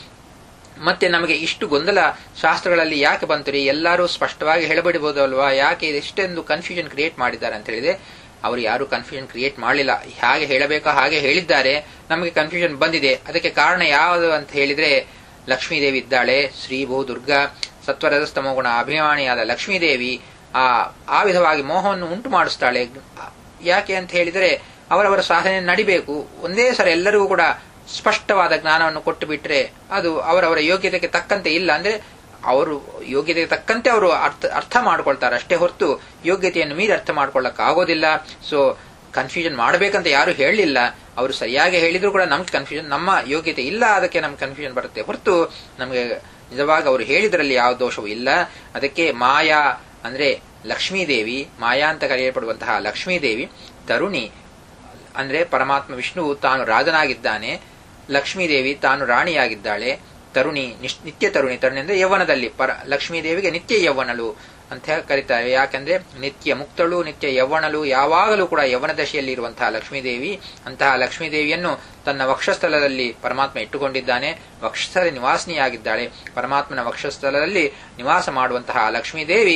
Speaker 1: ಮತ್ತೆ ನಮಗೆ ಇಷ್ಟು ಗೊಂದಲ ಶಾಸ್ತ್ರಗಳಲ್ಲಿ ಯಾಕೆ ಬಂತು ರೀ ಎಲ್ಲರೂ ಸ್ಪಷ್ಟವಾಗಿ ಹೇಳಬಿಡಬಹುದು ಅಲ್ವಾ ಯಾಕೆ ಇಷ್ಟೊಂದು ಕನ್ಫ್ಯೂಷನ್ ಕ್ರಿಯೇಟ್ ಮಾಡಿದ್ದಾರೆ ಅಂತ ಹೇಳಿದ್ರೆ ಅವರು ಯಾರು ಕನ್ಫ್ಯೂಷನ್ ಕ್ರಿಯೇಟ್ ಮಾಡಲಿಲ್ಲ ಹೇಗೆ ಹೇಳಬೇಕೋ ಹಾಗೆ ಹೇಳಿದ್ದಾರೆ ನಮಗೆ ಕನ್ಫ್ಯೂಷನ್ ಬಂದಿದೆ ಅದಕ್ಕೆ ಕಾರಣ ಯಾವುದು ಅಂತ ಹೇಳಿದ್ರೆ ಲಕ್ಷ್ಮೀದೇವಿ ಇದ್ದಾಳೆ ಶ್ರೀ ಭೂ ದುರ್ಗಾ ಸತ್ವರಜಸ್ತಮೋ ಗುಣ ಅಭಿಮಾನಿಯಾದ ಲಕ್ಷ್ಮೀದೇವಿ ಆ ಆ ವಿಧವಾಗಿ ಮೋಹವನ್ನು ಉಂಟು ಮಾಡಿಸ್ತಾಳೆ ಯಾಕೆ ಅಂತ ಹೇಳಿದರೆ ಅವರವರ ಸಾಧನೆ ನಡಿಬೇಕು ಒಂದೇ ಸಲ ಎಲ್ಲರಿಗೂ ಕೂಡ ಸ್ಪಷ್ಟವಾದ ಜ್ಞಾನವನ್ನು ಕೊಟ್ಟು ಬಿಟ್ರೆ ಅದು ಅವರವರ ಯೋಗ್ಯತೆಗೆ ತಕ್ಕಂತೆ ಇಲ್ಲ ಅಂದ್ರೆ ಅವರು ಯೋಗ್ಯತೆಗೆ ತಕ್ಕಂತೆ ಅವರು ಅರ್ಥ ಅರ್ಥ ಮಾಡ್ಕೊಳ್ತಾರೆ ಅಷ್ಟೇ ಹೊರತು ಯೋಗ್ಯತೆಯನ್ನು ಮೀರಿ ಅರ್ಥ ಮಾಡ್ಕೊಳ್ಳಕ್ ಆಗೋದಿಲ್ಲ ಸೊ ಕನ್ಫ್ಯೂಷನ್ ಮಾಡಬೇಕಂತ ಯಾರು ಹೇಳಲಿಲ್ಲ ಅವರು ಸರಿಯಾಗಿ ಹೇಳಿದ್ರು ಕೂಡ ನಮ್ಗೆ ಕನ್ಫ್ಯೂಷನ್ ನಮ್ಮ ಯೋಗ್ಯತೆ ಇಲ್ಲ ಅದಕ್ಕೆ ನಮ್ಗೆ ಕನ್ಫ್ಯೂಷನ್ ಬರುತ್ತೆ ಹೊರತು ನಮಗೆ ನಿಜವಾಗಿ ಅವರು ಹೇಳಿದ್ರಲ್ಲಿ ಯಾವ ದೋಷವೂ ಇಲ್ಲ ಅದಕ್ಕೆ ಮಾಯಾ ಅಂದ್ರೆ ಲಕ್ಷ್ಮೀದೇವಿ ಮಾಯಾ ಅಂತ ಕರೆಯಲ್ಪಡುವಂತಹ ಲಕ್ಷ್ಮೀದೇವಿ ತರುಣಿ ಅಂದ್ರೆ ಪರಮಾತ್ಮ ವಿಷ್ಣುವು ತಾನು ರಾಜನಾಗಿದ್ದಾನೆ ಲಕ್ಷ್ಮೀದೇವಿ ತಾನು ರಾಣಿಯಾಗಿದ್ದಾಳೆ ತರುಣಿ ನಿಶ್- ನಿತ್ಯ ತರುಣಿ ತರುಣಿ ಅಂದ್ರೆ ಯೌವನದಲ್ಲಿ ಪರ ಲಕ್ಷ್ಮೀದೇವಿಗೆ ನಿತ್ಯ ಯೌವನಳು ಅಂತ ಕರೀತಾರೆ ಯಾಕಂದ್ರೆ ನಿತ್ಯ ಮುಕ್ತಳು ನಿತ್ಯ ಯೌವನಳು ಯಾವಾಗಲೂ ಕೂಡ ಯೌವನ ದಶೆಯಲ್ಲಿ ಇರುವಂತಹ ಲಕ್ಷ್ಮೀದೇವಿ ಅಂತಹ ಲಕ್ಷ್ಮೀದೇವಿಯನ್ನು ತನ್ನ ವಕ್ಷಸ್ಥಲದಲ್ಲಿ ಪರಮಾತ್ಮ ಇಟ್ಟುಕೊಂಡಿದ್ದಾನೆ ವಕ್ಷಸ್ಥಲ ನಿವಾಸಿನಿಯಾಗಿದ್ದಾಳೆ ಪರಮಾತ್ಮನ ವಕ್ಷಸ್ಥಲದಲ್ಲಿ ನಿವಾಸ ಮಾಡುವಂತಹ ಲಕ್ಷ್ಮೀದೇವಿ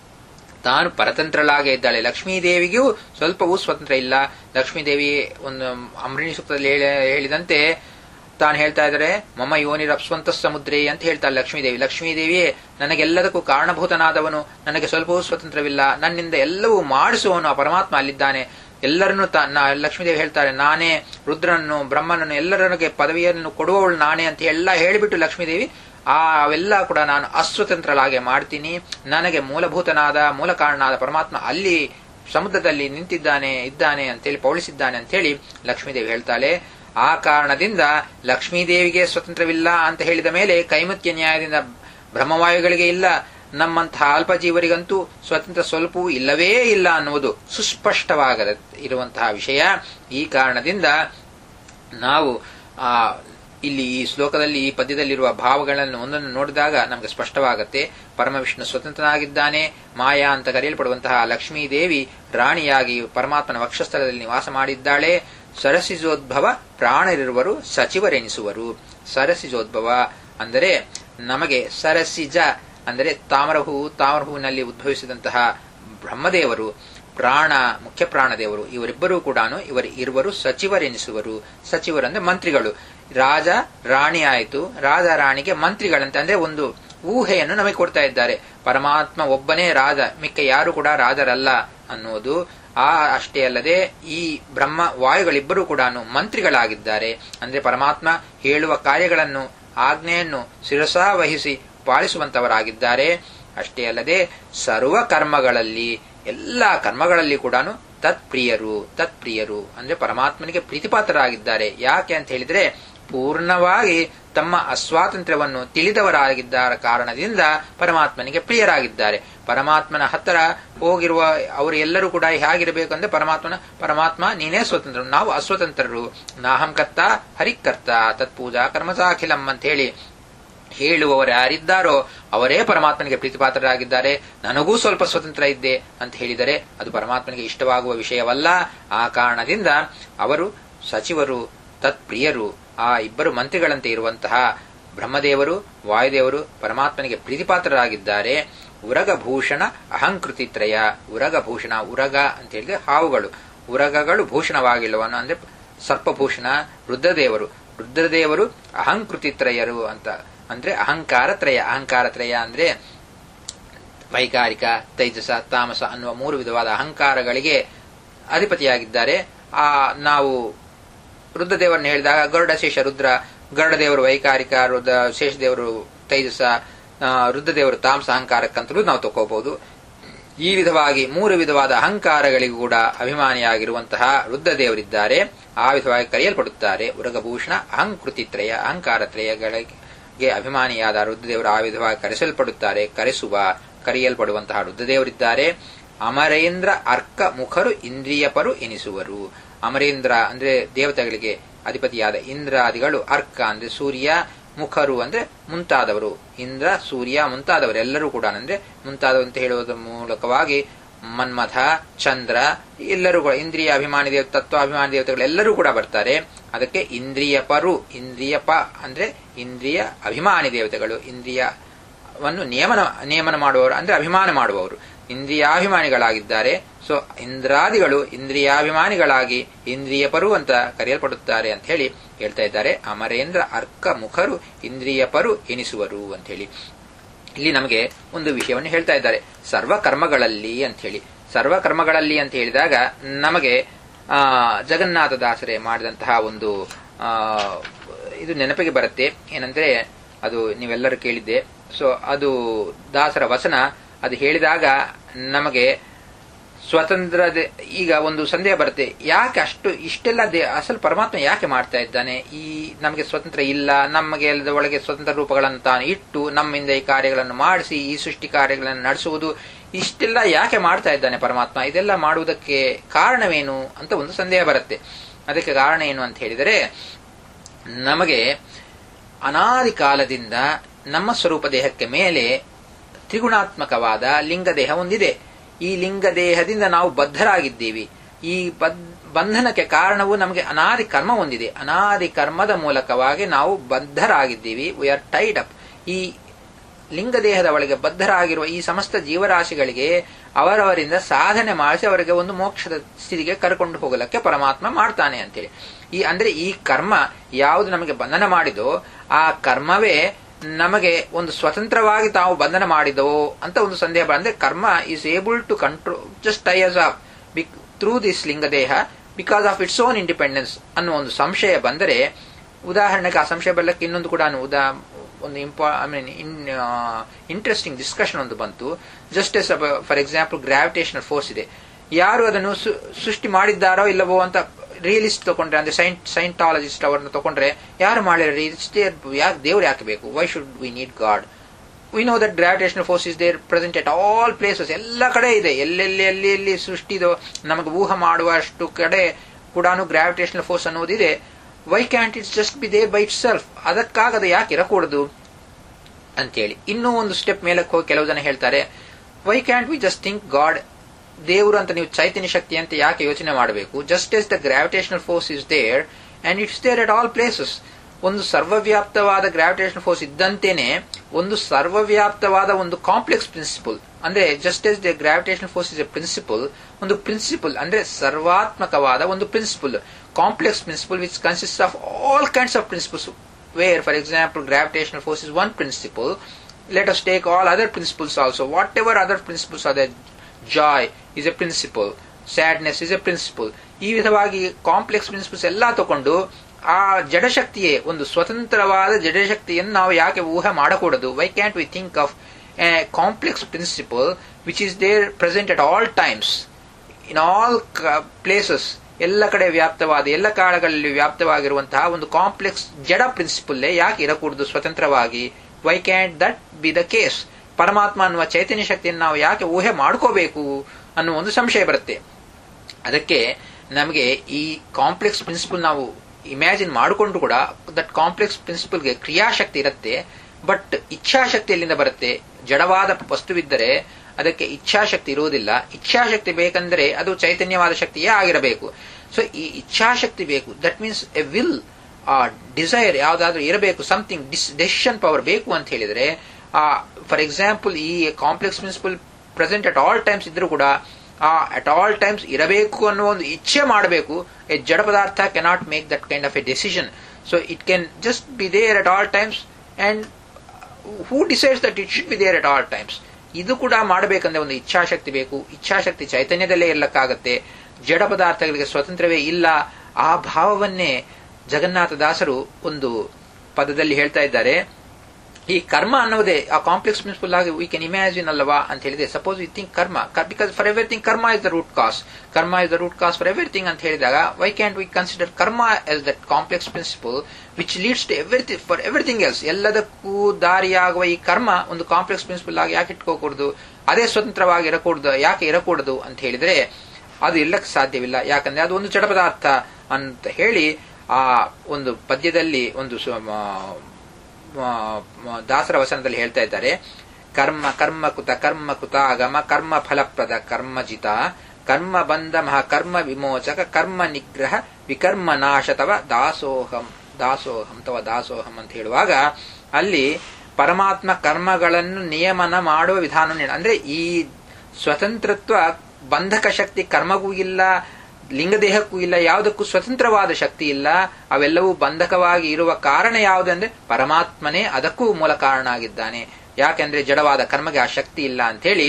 Speaker 1: ತಾನು ಪರತಂತ್ರಳಾಗೇ ಇದ್ದಾಳೆ ಲಕ್ಷ್ಮೀದೇವಿಗೂ ಸ್ವಲ್ಪವೂ ಸ್ವತಂತ್ರ ಇಲ್ಲ ಲಕ್ಷ್ಮೀದೇವಿ ಒಂದು ಅಮೃಣಿ ಸೂಕ್ತದಲ್ಲಿ ಹೇಳಿ- ಹೇಳಿದಂತೆ ತಾನು ಹೇಳ್ತಾ ಇದ್ದಾರೆ ಮಮ ಯೋನಿರ ಅಪ್ಸ್ವಂತ ಸಮುದ್ರೇ ಅಂತ ಹೇಳ್ತಾಳೆ ಲಕ್ಷ್ಮೀದೇವಿ ಲಕ್ಷ್ಮೀದೇವಿಯೇ ನನಗೆಲ್ಲದಕ್ಕೂ ಕಾರಣಭೂತನಾದವನು ನನಗೆ ಸ್ವಲ್ಪವೂ ಸ್ವತಂತ್ರವಿಲ್ಲ ನನ್ನಿಂದ ಎಲ್ಲವೂ ಮಾಡಿಸುವವನು ಆ ಪರಮಾತ್ಮ ಅಲ್ಲಿದ್ದಾನೆ ಎಲ್ಲರನ್ನು ತಾ- ನಾ- ಲಕ್ಷ್ಮೀದೇವಿ ಹೇಳ್ತಾರೆ ನಾನೇ ರುದ್ರನನ್ನು ಬ್ರಹ್ಮನನ್ನು ಎಲ್ಲರಿಗೆ ಪದವಿಯನ್ನು ಕೊಡುವವಳು ನಾನೇ ಅಂತ ಎಲ್ಲ ಹೇಳಿಬಿಟ್ಟು ಲಕ್ಷ್ಮೀದೇವಿ ಆ ಅವೆಲ್ಲ ಕೂಡ ನಾನು ಅಸ್ವತಂತ್ರಳಾಗೆ ಮಾಡ್ತೀನಿ ನನಗೆ ಮೂಲಭೂತನಾದ ಮೂಲ ಕಾರಣನಾದ ಪರಮಾತ್ಮ ಅಲ್ಲಿ ಸಮುದ್ರದಲ್ಲಿ ನಿಂತಿದ್ದಾನೆ ಇದ್ದಾನೆ ಅಂತೇಳಿ ಪೌಳಿಸಿದ್ದಾನೆ ಅಂತೇಳಿ ಲಕ್ಷ್ಮೀದೇವಿ ಹೇಳ್ತಾಳೆ ಆ ಕಾರಣದಿಂದ ಲಕ್ಷ್ಮೀದೇವಿಗೆ ಸ್ವತಂತ್ರವಿಲ್ಲ ಅಂತ ಹೇಳಿದ ಮೇಲೆ ಕೈಮುತ್ಯ ನ್ಯಾಯದಿಂದ ಬ್ರಹ್ಮವಾಯುಗಳಿಗೆ ಇಲ್ಲ ನಮ್ಮಂತಹ ಅಲ್ಪ ಜೀವರಿಗಂತೂ ಸ್ವತಂತ್ರ ಸ್ವಲ್ಪವೂ ಇಲ್ಲವೇ ಇಲ್ಲ ಅನ್ನುವುದು ಸುಸ್ಪಷ್ಟವಾಗದ ಇರುವಂತಹ ವಿಷಯ ಈ ಕಾರಣದಿಂದ ನಾವು ಆ ಇಲ್ಲಿ ಈ ಶ್ಲೋಕದಲ್ಲಿ ಈ ಪದ್ಯದಲ್ಲಿರುವ ಭಾವಗಳನ್ನು ಒಂದನ್ನು ನೋಡಿದಾಗ ನಮಗೆ ಸ್ಪಷ್ಟವಾಗುತ್ತೆ ಪರಮವಿಷ್ಣು ಸ್ವತಂತ್ರನಾಗಿದ್ದಾನೆ ಮಾಯಾ ಅಂತ ಕರೆಯಲ್ಪಡುವಂತಹ ಲಕ್ಷ್ಮೀ ದೇವಿ ರಾಣಿಯಾಗಿ ಪರಮಾತ್ಮನ ವಕ್ಷಸ್ಥಳದಲ್ಲಿ ನಿವಾಸ ಮಾಡಿದ್ದಾಳೆ ಸರಸಿಜೋದ್ಭವ ಪ್ರಾಣರಿರುವರು ಸಚಿವರೆನಿಸುವರು ಸರಸಿಜೋದ್ಭವ ಅಂದರೆ ನಮಗೆ ಸರಸಿಜ ಅಂದರೆ ತಾಮರ ಹೂವು ತಾಮರ ಹೂವಿನಲ್ಲಿ ಉದ್ಭವಿಸಿದಂತಹ ಬ್ರಹ್ಮದೇವರು ಪ್ರಾಣ ಮುಖ್ಯ ಪ್ರಾಣದೇವರು ಇವರಿಬ್ಬರೂ ಕೂಡ ಇವರು ಇರುವರು ಸಚಿವರೆನಿಸುವರು ಸಚಿವರಂದ್ರೆ ಮಂತ್ರಿಗಳು ರಾಜ ರಾಣಿ ಆಯಿತು ರಾಜ ರಾಣಿಗೆ ಮಂತ್ರಿಗಳಂತೆ ಅಂದ್ರೆ ಒಂದು ಊಹೆಯನ್ನು ನಮಗೆ ಕೊಡ್ತಾ ಇದ್ದಾರೆ ಪರಮಾತ್ಮ ಒಬ್ಬನೇ ರಾಜ ಮಿಕ್ಕ ಯಾರು ಕೂಡ ರಾಜರಲ್ಲ ಅನ್ನೋದು ಆ ಅಷ್ಟೇ ಅಲ್ಲದೆ ಈ ಬ್ರಹ್ಮ ವಾಯುಗಳಿಬ್ಬರೂ ಕೂಡ ಮಂತ್ರಿಗಳಾಗಿದ್ದಾರೆ ಅಂದ್ರೆ ಪರಮಾತ್ಮ ಹೇಳುವ ಕಾರ್ಯಗಳನ್ನು ಆಜ್ಞೆಯನ್ನು ಶಿರಸಾ ವಹಿಸಿ ಪಾಲಿಸುವಂತವರಾಗಿದ್ದಾರೆ ಅಷ್ಟೇ ಅಲ್ಲದೆ ಸರ್ವ ಕರ್ಮಗಳಲ್ಲಿ ಎಲ್ಲ ಕರ್ಮಗಳಲ್ಲಿ ಕೂಡ ತತ್ಪ್ರಿಯರು ತತ್ಪ್ರಿಯರು ಅಂದ್ರೆ ಪರಮಾತ್ಮನಿಗೆ ಪ್ರೀತಿಪಾತ್ರರಾಗಿದ್ದಾರೆ ಯಾಕೆ ಅಂತ ಹೇಳಿದ್ರೆ ಪೂರ್ಣವಾಗಿ ತಮ್ಮ ಅಸ್ವಾತಂತ್ರ್ಯವನ್ನು ತಿಳಿದವರಾಗಿದ್ದಾರ ಕಾರಣದಿಂದ ಪರಮಾತ್ಮನಿಗೆ ಪ್ರಿಯರಾಗಿದ್ದಾರೆ ಪರಮಾತ್ಮನ ಹತ್ತಿರ ಹೋಗಿರುವ ಅವರು ಎಲ್ಲರೂ ಕೂಡ ಹೇಗಿರಬೇಕು ಅಂದ್ರೆ ಪರಮಾತ್ಮನ ಪರಮಾತ್ಮ ನೀನೇ ಸ್ವತಂತ್ರ ನಾವು ಅಸ್ವತಂತ್ರರು ನಾಹಂ ಕರ್ತ ಹರಿಕರ್ತ ತತ್ಪೂಜಾ ಕರ್ಮಸಾಖಿಲಂ ಅಂತ ಹೇಳಿ ಹೇಳುವವರು ಯಾರಿದ್ದಾರೋ ಅವರೇ ಪರಮಾತ್ಮನಿಗೆ ಪ್ರೀತಿಪಾತ್ರರಾಗಿದ್ದಾರೆ ನನಗೂ ಸ್ವಲ್ಪ ಸ್ವತಂತ್ರ ಇದ್ದೆ ಅಂತ ಹೇಳಿದರೆ ಅದು ಪರಮಾತ್ಮನಿಗೆ ಇಷ್ಟವಾಗುವ ವಿಷಯವಲ್ಲ ಆ ಕಾರಣದಿಂದ ಅವರು ಸಚಿವರು ತತ್ಪ್ರಿಯರು ಆ ಇಬ್ಬರು ಮಂತ್ರಿಗಳಂತೆ ಇರುವಂತಹ ಬ್ರಹ್ಮದೇವರು ವಾಯುದೇವರು ಪರಮಾತ್ಮನಿಗೆ ಪ್ರೀತಿಪಾತ್ರರಾಗಿದ್ದಾರೆ ಉರಗಭೂಷಣ ಅಹಂಕೃತಿತ್ರಯ ಉರಗಭೂಷಣ ಉರಗ ಅಂತ ಹೇಳಿದ್ರೆ ಹಾವುಗಳು ಉರಗಗಳು ಭೂಷಣವಾಗಿಲ್ಲವನು ಅಂದ್ರೆ ಸರ್ಪಭೂಷಣ ರುದ್ರದೇವರು ರುದ್ರದೇವರು ಅಹಂಕೃತಿತ್ರಯರು ಅಂತ ಅಂದ್ರೆ ಅಹಂಕಾರ ತ್ರಯ ಅಹಂಕಾರ ತ್ರಯ ಅಂದ್ರೆ ವೈಕಾರಿಕ ತೈಜಸ ತಾಮಸ ಅನ್ನುವ ಮೂರು ವಿಧವಾದ ಅಹಂಕಾರಗಳಿಗೆ ಅಧಿಪತಿಯಾಗಿದ್ದಾರೆ ಆ ನಾವು ರುದ್ರದೇವರನ್ನು ಹೇಳಿದಾಗ ಗರುಡ ಶೇಷ ರುದ್ರ ಗರುಡದೇವರು ವೈಕಾರಿಕ ರುದ್ರ ಶೇಷದೇವರು ತೈಜಸ ರುದ್ರದೇವರು ತಾಮಸ ಅಹಂಕಾರಕ್ಕಂತಲೂ ನಾವು ತಗೋಬಹುದು ಈ ವಿಧವಾಗಿ ಮೂರು ವಿಧವಾದ ಅಹಂಕಾರಗಳಿಗೂ ಕೂಡ ಅಭಿಮಾನಿಯಾಗಿರುವಂತಹ ರುದ್ರದೇವರಿದ್ದಾರೆ ಆ ವಿಧವಾಗಿ ಕರೆಯಲ್ಪಡುತ್ತಾರೆ ಉರಗಭೂಷಣ ಅಹಂಕೃತಿತ್ರಯ ಅಹಂಕಾರ ತ್ರಯಗಳಿಗೆ ಅಭಿಮಾನಿಯಾದ ರುದ್ರದೇವರು ಆ ವಿಧವಾಗಿ ಕರೆಸಲ್ಪಡುತ್ತಾರೆ ಕರೆಸುವ ಕರೆಯಲ್ಪಡುವಂತಹ ರುದ್ರದೇವರಿದ್ದಾರೆ ಅಮರೇಂದ್ರ ಅರ್ಕ ಮುಖರು ಇಂದ್ರಿಯಪರು ಎನಿಸುವರು ಅಮರೇಂದ್ರ ಅಂದ್ರೆ ದೇವತೆಗಳಿಗೆ ಅಧಿಪತಿಯಾದ ಇಂದ್ರಾದಿಗಳು ಅರ್ಕ ಅಂದ್ರೆ ಸೂರ್ಯ ಮುಖರು ಅಂದ್ರೆ ಮುಂತಾದವರು ಇಂದ್ರ ಸೂರ್ಯ ಮುಂತಾದವರೆಲ್ಲರೂ ಕೂಡ ಅಂದ್ರೆ ಮುಂತಾದವರು ಅಂತ ಹೇಳುವುದರ ಮೂಲಕವಾಗಿ ಮನ್ಮಥ ಚಂದ್ರ ಎಲ್ಲರೂ ಕೂಡ ಇಂದ್ರಿಯ ಅಭಿಮಾನಿ ದೇವ ತತ್ವಾಭಿಮಾನಿ ದೇವತೆಗಳೆಲ್ಲರೂ ಕೂಡ ಬರ್ತಾರೆ ಅದಕ್ಕೆ ಇಂದ್ರಿಯ ಪರು ಇಂದ್ರಿಯ ಪ ಅಂದ್ರೆ ಇಂದ್ರಿಯ ಅಭಿಮಾನಿ ದೇವತೆಗಳು ಇಂದ್ರಿಯವನ್ನು ನಿಯಮನ ನಿಯಮನ ಮಾಡುವವರು ಅಂದ್ರೆ ಅಭಿಮಾನ ಮಾಡುವವರು ಇಂದ್ರಿಯಾಭಿಮಾನಿಗಳಾಗಿದ್ದಾರೆ ಸೊ ಇಂದ್ರಾದಿಗಳು ಇಂದ್ರಿಯಾಭಿಮಾನಿಗಳಾಗಿ ಇಂದ್ರಿಯ ಪರು ಅಂತ ಕರೆಯಲ್ಪಡುತ್ತಾರೆ ಅಂತ ಹೇಳಿ ಹೇಳ್ತಾ ಇದ್ದಾರೆ ಅಮರೇಂದ್ರ ಅರ್ಕ ಮುಖರು ಇಂದ್ರಿಯ ಪರು ಎನಿಸುವರು ಅಂತ ಹೇಳಿ ಇಲ್ಲಿ ನಮಗೆ ಒಂದು ವಿಷಯವನ್ನು ಹೇಳ್ತಾ ಇದ್ದಾರೆ ಸರ್ವಕರ್ಮಗಳಲ್ಲಿ ಅಂತ ಹೇಳಿ ಸರ್ವಕರ್ಮಗಳಲ್ಲಿ ಅಂತ ಹೇಳಿದಾಗ ನಮಗೆ ಆ ಜಗನ್ನಾಥ ದಾಸರೇ ಮಾಡಿದಂತಹ ಒಂದು ಆ ಇದು ನೆನಪಿಗೆ ಬರುತ್ತೆ ಏನಂದ್ರೆ ಅದು ನೀವೆಲ್ಲರೂ ಕೇಳಿದ್ದೆ ಸೊ ಅದು ದಾಸರ ವಚನ ಅದು ಹೇಳಿದಾಗ ನಮಗೆ ಸ್ವತಂತ್ರ ಈಗ ಒಂದು ಸಂದೇಹ ಬರುತ್ತೆ ಯಾಕೆ ಅಷ್ಟು ಇಷ್ಟೆಲ್ಲ ದೇ ಅಸಲು ಪರಮಾತ್ಮ ಯಾಕೆ ಮಾಡ್ತಾ ಇದ್ದಾನೆ ಈ ನಮಗೆ ಸ್ವತಂತ್ರ ಇಲ್ಲ ನಮಗೆ ಎಲ್ಲದ ಒಳಗೆ ಸ್ವತಂತ್ರ ರೂಪಗಳನ್ನು ತಾನು ಇಟ್ಟು ನಮ್ಮಿಂದ ಈ ಕಾರ್ಯಗಳನ್ನು ಮಾಡಿಸಿ ಈ ಸೃಷ್ಟಿ ಕಾರ್ಯಗಳನ್ನು ನಡೆಸುವುದು ಇಷ್ಟೆಲ್ಲ ಯಾಕೆ ಮಾಡ್ತಾ ಇದ್ದಾನೆ ಪರಮಾತ್ಮ ಇದೆಲ್ಲ ಮಾಡುವುದಕ್ಕೆ ಕಾರಣವೇನು ಅಂತ ಒಂದು ಸಂದೇಹ ಬರುತ್ತೆ ಅದಕ್ಕೆ ಕಾರಣ ಏನು ಅಂತ ಹೇಳಿದರೆ ನಮಗೆ ಅನಾದಿ ಕಾಲದಿಂದ ನಮ್ಮ ಸ್ವರೂಪ ದೇಹಕ್ಕೆ ಮೇಲೆ ತ್ರಿಗುಣಾತ್ಮಕವಾದ ಲಿಂಗದೇಹ ಒಂದಿದೆ ಈ ಲಿಂಗದೇಹದಿಂದ ನಾವು ಬದ್ಧರಾಗಿದ್ದೀವಿ ಈ ಬಂಧನಕ್ಕೆ ಕಾರಣವು ನಮಗೆ ಅನಾದಿ ಕರ್ಮ ಹೊಂದಿದೆ ಅನಾದಿ ಕರ್ಮದ ಮೂಲಕವಾಗಿ ನಾವು ಬದ್ಧರಾಗಿದ್ದೀವಿ ವಿ ಆರ್ ಟೈಡ್ ಅಪ್ ಈ ಲಿಂಗದೇಹದ ಒಳಗೆ ಬದ್ಧರಾಗಿರುವ ಈ ಸಮಸ್ತ ಜೀವರಾಶಿಗಳಿಗೆ ಅವರವರಿಂದ ಸಾಧನೆ ಮಾಡಿಸಿ ಅವರಿಗೆ ಒಂದು ಮೋಕ್ಷದ ಸ್ಥಿತಿಗೆ ಕರ್ಕೊಂಡು ಹೋಗಲಕ್ಕೆ ಪರಮಾತ್ಮ ಮಾಡ್ತಾನೆ ಅಂತೇಳಿ ಈ ಅಂದ್ರೆ ಈ ಕರ್ಮ ಯಾವುದು ನಮಗೆ ಬಂಧನ ಮಾಡಿದೋ ಆ ಕರ್ಮವೇ ನಮಗೆ ಒಂದು ಸ್ವತಂತ್ರವಾಗಿ ತಾವು ಬಂಧನ ಮಾಡಿದವೋ ಅಂತ ಒಂದು ಸಂದೇಹ ಅಂದ್ರೆ ಕರ್ಮ is able to control just tires of through this lingadeha because of its own independence ಅನ್ನೋ ಒಂದು ಸಂಶಯ ಬಂದರೆ ಉದಾಹರಣೆಗೆ ಆ ಸಂಶಯ ಬರಲಿಕ್ಕೆ ಇನ್ನೊಂದು ಕೂಡ ಉದಾ ಒಂದು ಇಂಪಾ I mean in interesting discussion ಒಂದು ಬಂತು just as for example gravitational force ಇದೆ ಯಾರು ಅದನ್ನು ಸೃಷ್ಟಿ ಮಾಡಿದ್ದಾರೋ ಇಲ್ಲವೋ ಅಂತ ರಿಯಲಿಸ್ಟ್ ತಗೊಂಡ್ರೆ ಅಂದ್ರೆ ಸೈಂಟ್ ಸೈಂಟಾಲಜಿಸ್ಟ್ ಅವರನ್ನು ತಗೊಂಡ್ರೆ ಯಾರು ಮಾಡಿದ್ರೆ ಯಾಕೆ ದೇವ್ರು ಯಾಕೆ ಬೇಕು why should we need God we know that gravitational force is there present at all places ಎಲ್ಲ ಕಡೆ ಇದೆ ಎಲ್ಲೆಲ್ಲಿ ಎಲ್ಲಿ ಎಲ್ಲಿ ಸೃಷ್ಟಿದೋ ನಮಗೆ ಊಹ ಮಾಡುವಷ್ಟು ಕಡೆ ಕೂಡ ಗ್ರಾವಿಟೇಷನಲ್ ಫೋರ್ಸ್ ಅನ್ನೋದಿದೆ why can't it's just be there by itself ಅದಕ್ಕಾಗದ ಯಾಕೆ ಇರಕೂಡದು ಅಂತೇಳಿ ಇನ್ನೂ ಒಂದು ಸ್ಟೆಪ್ ಮೇಲಕ್ಕೆ ಹೋಗಿ ಕೆಲವು ಜನ ಹೇಳ್ತಾರೆ why can't we just think God ದೇವರು ಅಂತ ನೀವು ಚೈತನ್ಯ ಶಕ್ತಿ ಅಂತ ಯಾಕೆ ಯೋಚನೆ ಮಾಡಬೇಕು just as the gravitational force is there and it's there at all places ಒಂದು ಸರ್ವವ್ಯಾಪ್ತವಾದ ಗ್ರಾವಿಟೇಷನ್ ಫೋರ್ಸ್ ಇದ್ದಂತೆಯೇ ಒಂದು ಸರ್ವವ್ಯಾಪ್ತವಾದ ಒಂದು ಕಾಂಪ್ಲೆಕ್ಸ್ ಪ್ರಿನ್ಸಿಪಲ್ ಅಂದ್ರೆ just as the gravitation force is a principle ಒಂದು ಪ್ರಿನ್ಸಿಪಲ್ ಅಂದ್ರೆ ಸರ್ವಾತ್ಮಕವಾದ ಒಂದು principle complex principle which consist of all kinds of principles where for example gravitational force is one principle let us take all other principles also whatever other principles are the joy is a principle sadness is a principle ಈ ವಿಧವಾಗಿ ಕಾಂಪ್ಲೆಕ್ಸ್ ಪ್ರಿನ್ಸಿಪಲ್ಸ್ ಎಲ್ಲ ತಗೊಂಡು ಆ ಜಡಶಕ್ತಿಯೇ ಒಂದು ಸ್ವತಂತ್ರವಾದ ಜಡಶಕ್ತಿಯನ್ನು ನಾವು ಯಾಕೆ ಊಹೆ ಮಾಡಕೂಡದು why can't we think of a complex principle which is there present at all times in all places ಎಲ್ಲ ಕಡೆ ವ್ಯಾಪ್ತವಾದ ಎಲ್ಲ ಕಾಲಗಳಲ್ಲಿ ವ್ಯಾಪ್ತವಾಗಿರುವಂತಹ ಒಂದು ಕಾಂಪ್ಲೆಕ್ಸ್ ಜಡ ಪ್ರಿನ್ಸಿಪಲ್ಲೇ ಯಾಕೆ ಇರಕೂಡದು ಸ್ವತಂತ್ರವಾಗಿ why can't that be the case ಪರಮಾತ್ಮ ಅನ್ನುವ ಚೈತನ್ಯ ಶಕ್ತಿಯನ್ನು ನಾವು ಯಾಕೆ ಊಹೆ ಮಾಡ್ಕೋಬೇಕು ಅನ್ನೋ ಒಂದು ಸಂಶಯ ಬರುತ್ತೆ ಅದಕ್ಕೆ ನಮಗೆ ಈ ಕಾಂಪ್ಲೆಕ್ಸ್ ಪ್ರಿನ್ಸಿಪಲ್ ನಾವು ಇಮ್ಯಾಜಿನ್ ಮಾಡಿಕೊಂಡು ಕೂಡ ದಟ್ ಕಾಂಪ್ಲೆಕ್ಸ್ ಪ್ರಿನ್ಸಿಪಲ್ಗೆ ಕ್ರಿಯಾಶಕ್ತಿ ಇರುತ್ತೆ ಬಟ್ ಇಚ್ಛಾಶಕ್ತಿ ಎಲ್ಲಿಂದ ಬರುತ್ತೆ ಜಡವಾದ ವಸ್ತುವಿದ್ದರೆ ಅದಕ್ಕೆ ಇಚ್ಛಾಶಕ್ತಿ ಇರುವುದಿಲ್ಲ ಇಚ್ಛಾಶಕ್ತಿ ಬೇಕಂದ್ರೆ ಅದು ಚೈತನ್ಯವಾದ ಶಕ್ತಿಯೇ ಆಗಿರಬೇಕು ಸೊ ಈ ಇಚ್ಛಾಶಕ್ತಿ ಬೇಕು that means a will ah desire ಯಾವ್ದಾದ್ರೂ ಇರಬೇಕು ಸಮಥಿಂಗ್ ಡೆಸಿಷನ್ ಪವರ್ ಬೇಕು ಅಂತ ಹೇಳಿದ್ರೆ ಆ ಫಾರ್ ಎಕ್ಸಾಂಪಲ್ ಈ complex principle present at all times ಇದ್ರೂ ಕೂಡ ಆ ಅಟ್ ಆಲ್ ಟೈಮ್ಸ್ ಇರಬೇಕು ಅನ್ನೋ ಒಂದು ಇಚ್ಛೆ ಮಾಡಬೇಕು ಎ ಜಡ ಪದಾರ್ಥ cannot make that kind of a decision so it can just be there at all times and who decides that it should be there at all times ಇದು ಕೂಡ ಮಾಡಬೇಕಂದ್ರೆ ಒಂದು ಇಚ್ಛಾಶಕ್ತಿ ಬೇಕು ಇಚ್ಛಾಶಕ್ತಿ ಚೈತನ್ಯದಲ್ಲೇ ಇರಲಿಕ್ಕಾಗತ್ತೆ ಜಡ ಪದಾರ್ಥಗಳಿಗೆ ಸ್ವತಂತ್ರವೇ ಇಲ್ಲ ಆ ಭಾವವನ್ನೇ ಜಗನ್ನಾಥ ದಾಸರು ಒಂದು ಪದದಲ್ಲಿ ಹೇಳ್ತಾ ಇದ್ದಾರೆ ಈ ಕರ್ಮ ಅನ್ನೋದೇ ಆ ಕಾಂಪ್ಲೆಕ್ಸ್ ಪ್ರಿನ್ಸಿಪಲ್ ಆಗಿ ವಿ ಕ್ಯಾನ್ ಇಮ್ಯಾಜಿನ್ ಅಲ್ಲವಾ ಅಂತ ಹೇಳಿದೆ suppose we think karma because for everything karma is the root cause karma is the root cause for everything ಅಂತ ಹೇಳಿದಾಗ why can't we consider karma as that complex principle which leads to everything for everything else ಎಲ್ಲದಕ್ಕೂ ದಾರಿಯಾಗುವ ಈ ಕರ್ಮ ಒಂದು ಕಾಂಪ್ಲೆಕ್ಸ್ ಪ್ರಿನ್ಸಿಪಲ್ ಆಗಿ ಯಾಕೆ ಇಟ್ಕೋಕೂಡದು ಅದೇ ಸ್ವತಂತ್ರವಾಗಿ ಇರಕೂಡದು ಯಾಕೆ ಇರಕೂಡದು ಅಂತ ಹೇಳಿದ್ರೆ ಅದು ಇಲ್ಲಕ್ಕೆ ಸಾಧ್ಯವಿಲ್ಲ ಯಾಕಂದ್ರೆ ಅದು ಒಂದು ಜಡ ಪದಾರ್ಥ ಅಂತ ಹೇಳಿ ಆ ಒಂದು ಪದ್ಯದಲ್ಲಿ ಒಂದು ದಾಸರ ವಸನದಲ್ಲಿ ಹೇಳ್ತಾ ಇದ್ದಾರೆ ಕರ್ಮ ಕರ್ಮ ಕುತ ಕರ್ಮ ಕುತಾಗಮ ಕರ್ಮ ಫಲಪ್ರದ ಕರ್ಮಜಿತ ಕರ್ಮ ಬಂಧ ಮಹ ಕರ್ಮ ವಿಮೋಚಕ ಕರ್ಮ ನಿಗ್ರಹ ವಿಕರ್ಮ ನಾಶತವ ದಾಸೋಹಂ ದಾಸೋಹಂ ತವ ದಾಸೋಹಂ ಅಂತ ಹೇಳುವಾಗ ಅಲ್ಲಿ ಪರಮಾತ್ಮ ಕರ್ಮಗಳನ್ನು ನಿಯಮನ ಮಾಡುವ ವಿಧಾನ ಅಂದ್ರೆ ಈ ಸ್ವತಂತ್ರತ್ವ ಬಂಧಕ ಶಕ್ತಿ ಕರ್ಮಗೂ ಇಲ್ಲ ಲಿಂಗದೇಹಕ್ಕೂ ಇಲ್ಲ ಯಾವುದಕ್ಕೂ ಸ್ವತಂತ್ರವಾದ ಶಕ್ತಿ ಇಲ್ಲ ಅವೆಲ್ಲವೂ ಬಂಧಕವಾಗಿ ಇರುವ ಕಾರಣ ಯಾವುದಂದ್ರೆ ಪರಮಾತ್ಮನೇ ಅದಕ್ಕೂ ಮೂಲ ಕಾರಣ ಆಗಿದ್ದಾನೆ ಯಾಕೆಂದ್ರೆ ಜಡವಾದ ಕರ್ಮಗೆ ಆ ಶಕ್ತಿ ಇಲ್ಲ ಅಂತ ಹೇಳಿ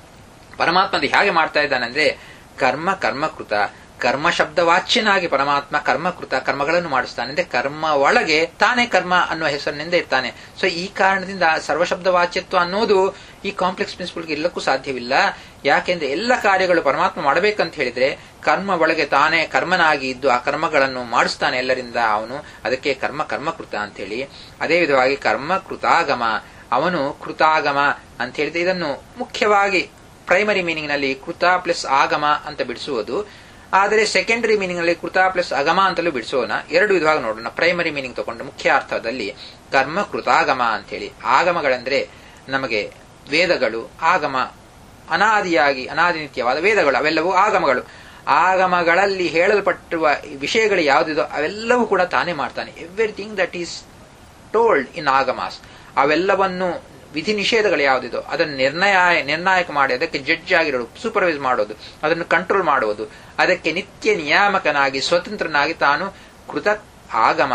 Speaker 1: ಪರಮಾತ್ಮ ಹೇಗೆ ಮಾಡ್ತಾ ಇದ್ದಾನಂದ್ರೆ ಕರ್ಮ ಕರ್ಮಕೃತ ಕರ್ಮ ಶಬ್ದವಾಚ್ಯನಾಗಿ ಪರಮಾತ್ಮ ಕರ್ಮಕೃತ ಕರ್ಮಗಳನ್ನು ಮಾಡಿಸ್ತಾನೆ ಅಂದ್ರೆ ಕರ್ಮ ಒಳಗೆ ತಾನೇ ಕರ್ಮ ಅನ್ನುವ ಹೆಸರಿನಿಂದ ಇರ್ತಾನೆ ಸೊ ಈ ಕಾರಣದಿಂದ ಸರ್ವಶಬ್ದ ವಾಚ್ಯತ್ವ ಅನ್ನೋದು ಈ ಕಾಂಪ್ಲೆಕ್ಸ್ ಪ್ರಿನ್ಸಿಪಲ್ಗೆ ಇಲ್ಲಕ್ಕೂ ಸಾಧ್ಯವಿಲ್ಲ ಯಾಕೆಂದ್ರೆ ಎಲ್ಲ ಕಾರ್ಯಗಳು ಪರಮಾತ್ಮ ಮಾಡಬೇಕಂತ ಹೇಳಿದ್ರೆ ಕರ್ಮ ಒಳಗೆ ತಾನೇ ಕರ್ಮನಾಗಿ ಇದ್ದು ಆ ಕರ್ಮಗಳನ್ನು ಮಾಡಿಸ್ತಾನೆ ಎಲ್ಲರಿಂದ ಅವನು ಅದಕ್ಕೆ ಕರ್ಮ ಕರ್ಮಕೃತ ಅಂತ ಹೇಳಿ ಅದೇ ವಿಧವಾಗಿ ಕರ್ಮ ಕೃತಾಗಮ ಅವನು ಕೃತಾಗಮ ಅಂತ ಹೇಳಿದ್ರೆ ಇದನ್ನು ಮುಖ್ಯವಾಗಿ ಪ್ರೈಮರಿ ಮೀನಿಂಗ್ ನಲ್ಲಿ ಕೃತ ಪ್ಲಸ್ ಆಗಮ ಅಂತ ಬಿಡಿಸುವುದು ಆದರೆ ಸೆಕೆಂಡರಿ ಮೀನಿಂಗ್ ನಲ್ಲಿ ಕೃತ ಪ್ಲಸ್ ಅಗಮ ಅಂತಲೂ ಬಿಡಿಸೋಣ ಎರಡು ವಿಧವಾಗಿ ನೋಡೋಣ ಪ್ರೈಮರಿ ಮೀನಿಂಗ್ ತಗೊಂಡು ಮುಖ್ಯ ಅರ್ಥದಲ್ಲಿ ಕರ್ಮ ಕೃತಾಗಮ ಅಂತ ಹೇಳಿ ಆಗಮಗಳಂದ್ರೆ ನಮಗೆ ವೇದಗಳು ಆಗಮ ಅನಾದಿಯಾಗಿ ಅನಾದಿನಿತ್ಯವಾದ ವೇದಗಳು ಅವೆಲ್ಲವೂ ಆಗಮಗಳು ಆಗಮಗಳಲ್ಲಿ ಹೇಳಲ್ಪಟ್ಟಿರುವ ವಿಷಯಗಳು ಯಾವುದಿದೋ ಅವೆಲ್ಲವೂ ಕೂಡ ತಾನೇ ಮಾಡ್ತಾನೆ everything that is told in Agamas ಅವೆಲ್ಲವನ್ನು ವಿಧಿ ನಿಷೇಧಗಳು ಯಾವುದಿದೋ ಅದನ್ನು ನಿರ್ಣಯ ನಿರ್ಣಾಯಕ ಮಾಡಿ ಅದಕ್ಕೆ ಜಡ್ಜ್ ಆಗಿರೋದು ಸೂಪರ್ವೈಸ್ ಮಾಡೋದು ಅದನ್ನು ಕಂಟ್ರೋಲ್ ಮಾಡುವುದು ಅದಕ್ಕೆ ನಿತ್ಯ ನಿಯಾಮಕನಾಗಿ ಸ್ವತಂತ್ರನಾಗಿ ತಾನು ಕೃತ ಆಗಮ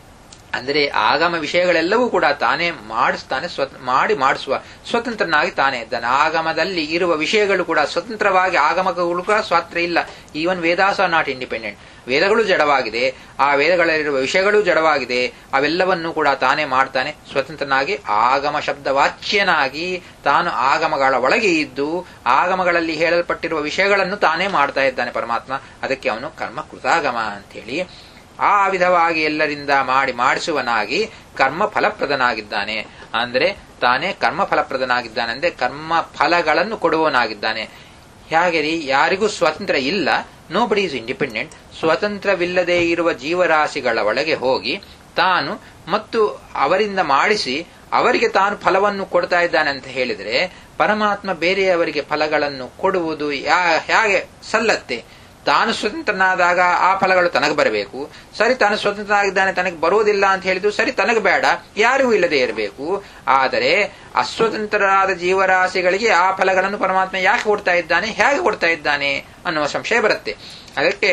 Speaker 1: ಅಂದರೆ ಆಗಮ ವಿಷಯಗಳೆಲ್ಲವೂ ಕೂಡ ತಾನೇ ಮಾಡಿಸ್ತಾನೆ ಸ್ವ ಮಾಡಿ ಮಾಡಿಸುವ ಸ್ವತಂತ್ರನಾಗಿ ತಾನೇ ಇದ್ದಾನೆ ಆಗಮದಲ್ಲಿ ಇರುವ ವಿಷಯಗಳು ಕೂಡ ಸ್ವತಂತ್ರವಾಗಿ ಆಗಮಗಳು ಕೂಡ ಸ್ವಾತಂತ್ರ್ಯ ಇಲ್ಲ ಈವನ್ ವೇದಾಸ ನಾಟ್ ಇಂಡಿಪೆಂಡೆಂಟ್ ವೇದಗಳು ಜಡವಾಗಿದೆ ಆ ವೇದಗಳಲ್ಲಿರುವ ವಿಷಯಗಳು ಜಡವಾಗಿದೆ ಅವೆಲ್ಲವನ್ನೂ ಕೂಡ ತಾನೇ ಮಾಡ್ತಾನೆ ಸ್ವತಂತ್ರನಾಗಿ ಆಗಮ ಶಬ್ದವಾಚ್ಯನಾಗಿ ತಾನು ಆಗಮಗಳ ಒಳಗೆ ಇದ್ದು ಆಗಮಗಳಲ್ಲಿ ಹೇಳಲ್ಪಟ್ಟಿರುವ ವಿಷಯಗಳನ್ನು ತಾನೇ ಮಾಡ್ತಾ ಇದ್ದಾನೆ ಪರಮಾತ್ಮ ಅದಕ್ಕೆ ಅವನು ಕರ್ಮ ಕೃತಾಗಮ ಅಂತೇಳಿ ಆ ವಿಧವಾಗಿ ಎಲ್ಲರಿಂದ ಮಾಡಿ ಮಾಡಿಸುವನಾಗಿ ಕರ್ಮ ಫಲಪ್ರದನಾಗಿದ್ದಾನೆ ಅಂದ್ರೆ ತಾನೇ ಕರ್ಮ ಫಲಪ್ರದನಾಗಿದ್ದಾನೆ ಅಂದ್ರೆ ಕರ್ಮ ಫಲಗಳನ್ನು ಕೊಡುವವನಾಗಿದ್ದಾನೆ ಹೇಗೆ ಯಾರಿಗೂ ಸ್ವಾತಂತ್ರ್ಯ ಇಲ್ಲ ನೋ ಬಡಿ ಈಸ್ ಇಂಡಿಪೆಂಡೆಂಟ್ ಸ್ವತಂತ್ರವಿಲ್ಲದೆ ಇರುವ ಜೀವರಾಶಿಗಳ ಒಳಗೆ ಹೋಗಿ ತಾನು ಮತ್ತು ಅವರಿಂದ ಮಾಡಿಸಿ ಅವರಿಗೆ ತಾನು ಫಲವನ್ನು ಕೊಡ್ತಾ ಇದ್ದಾನೆ ಅಂತ ಹೇಳಿದ್ರೆ ಪರಮಾತ್ಮ ಬೇರೆಯವರಿಗೆ ಫಲಗಳನ್ನು ಕೊಡುವುದು ಯಾ ಹೇಗೆ ಸಲ್ಲತ್ತೆ ತಾನು ಸ್ವತಂತ್ರನಾದಾಗ ಆ ಫಲಗಳು ತನಗೆ ಬರಬೇಕು ಸರಿ ತಾನು ಸ್ವತಂತ್ರನಾಗಿದ್ದಾನೆ ತನಗೆ ಬರುವುದಿಲ್ಲ ಅಂತ ಹೇಳಿದ್ರು ಸರಿ ತನಗೆ ಬೇಡ ಯಾರಿಗೂ ಇಲ್ಲದೆ ಇರಬೇಕು ಆದರೆ ಅಸ್ವತಂತ್ರರಾದ ಜೀವರಾಶಿಗಳಿಗೆ ಆ ಫಲಗಳನ್ನು ಪರಮಾತ್ಮ ಯಾಕೆ ಕೊಡ್ತಾ ಇದ್ದಾನೆ ಹೇಗೆ ಕೊಡ್ತಾ ಇದ್ದಾನೆ ಅನ್ನುವ ಸಂಶಯ ಬರುತ್ತೆ ಅದಕ್ಕೆ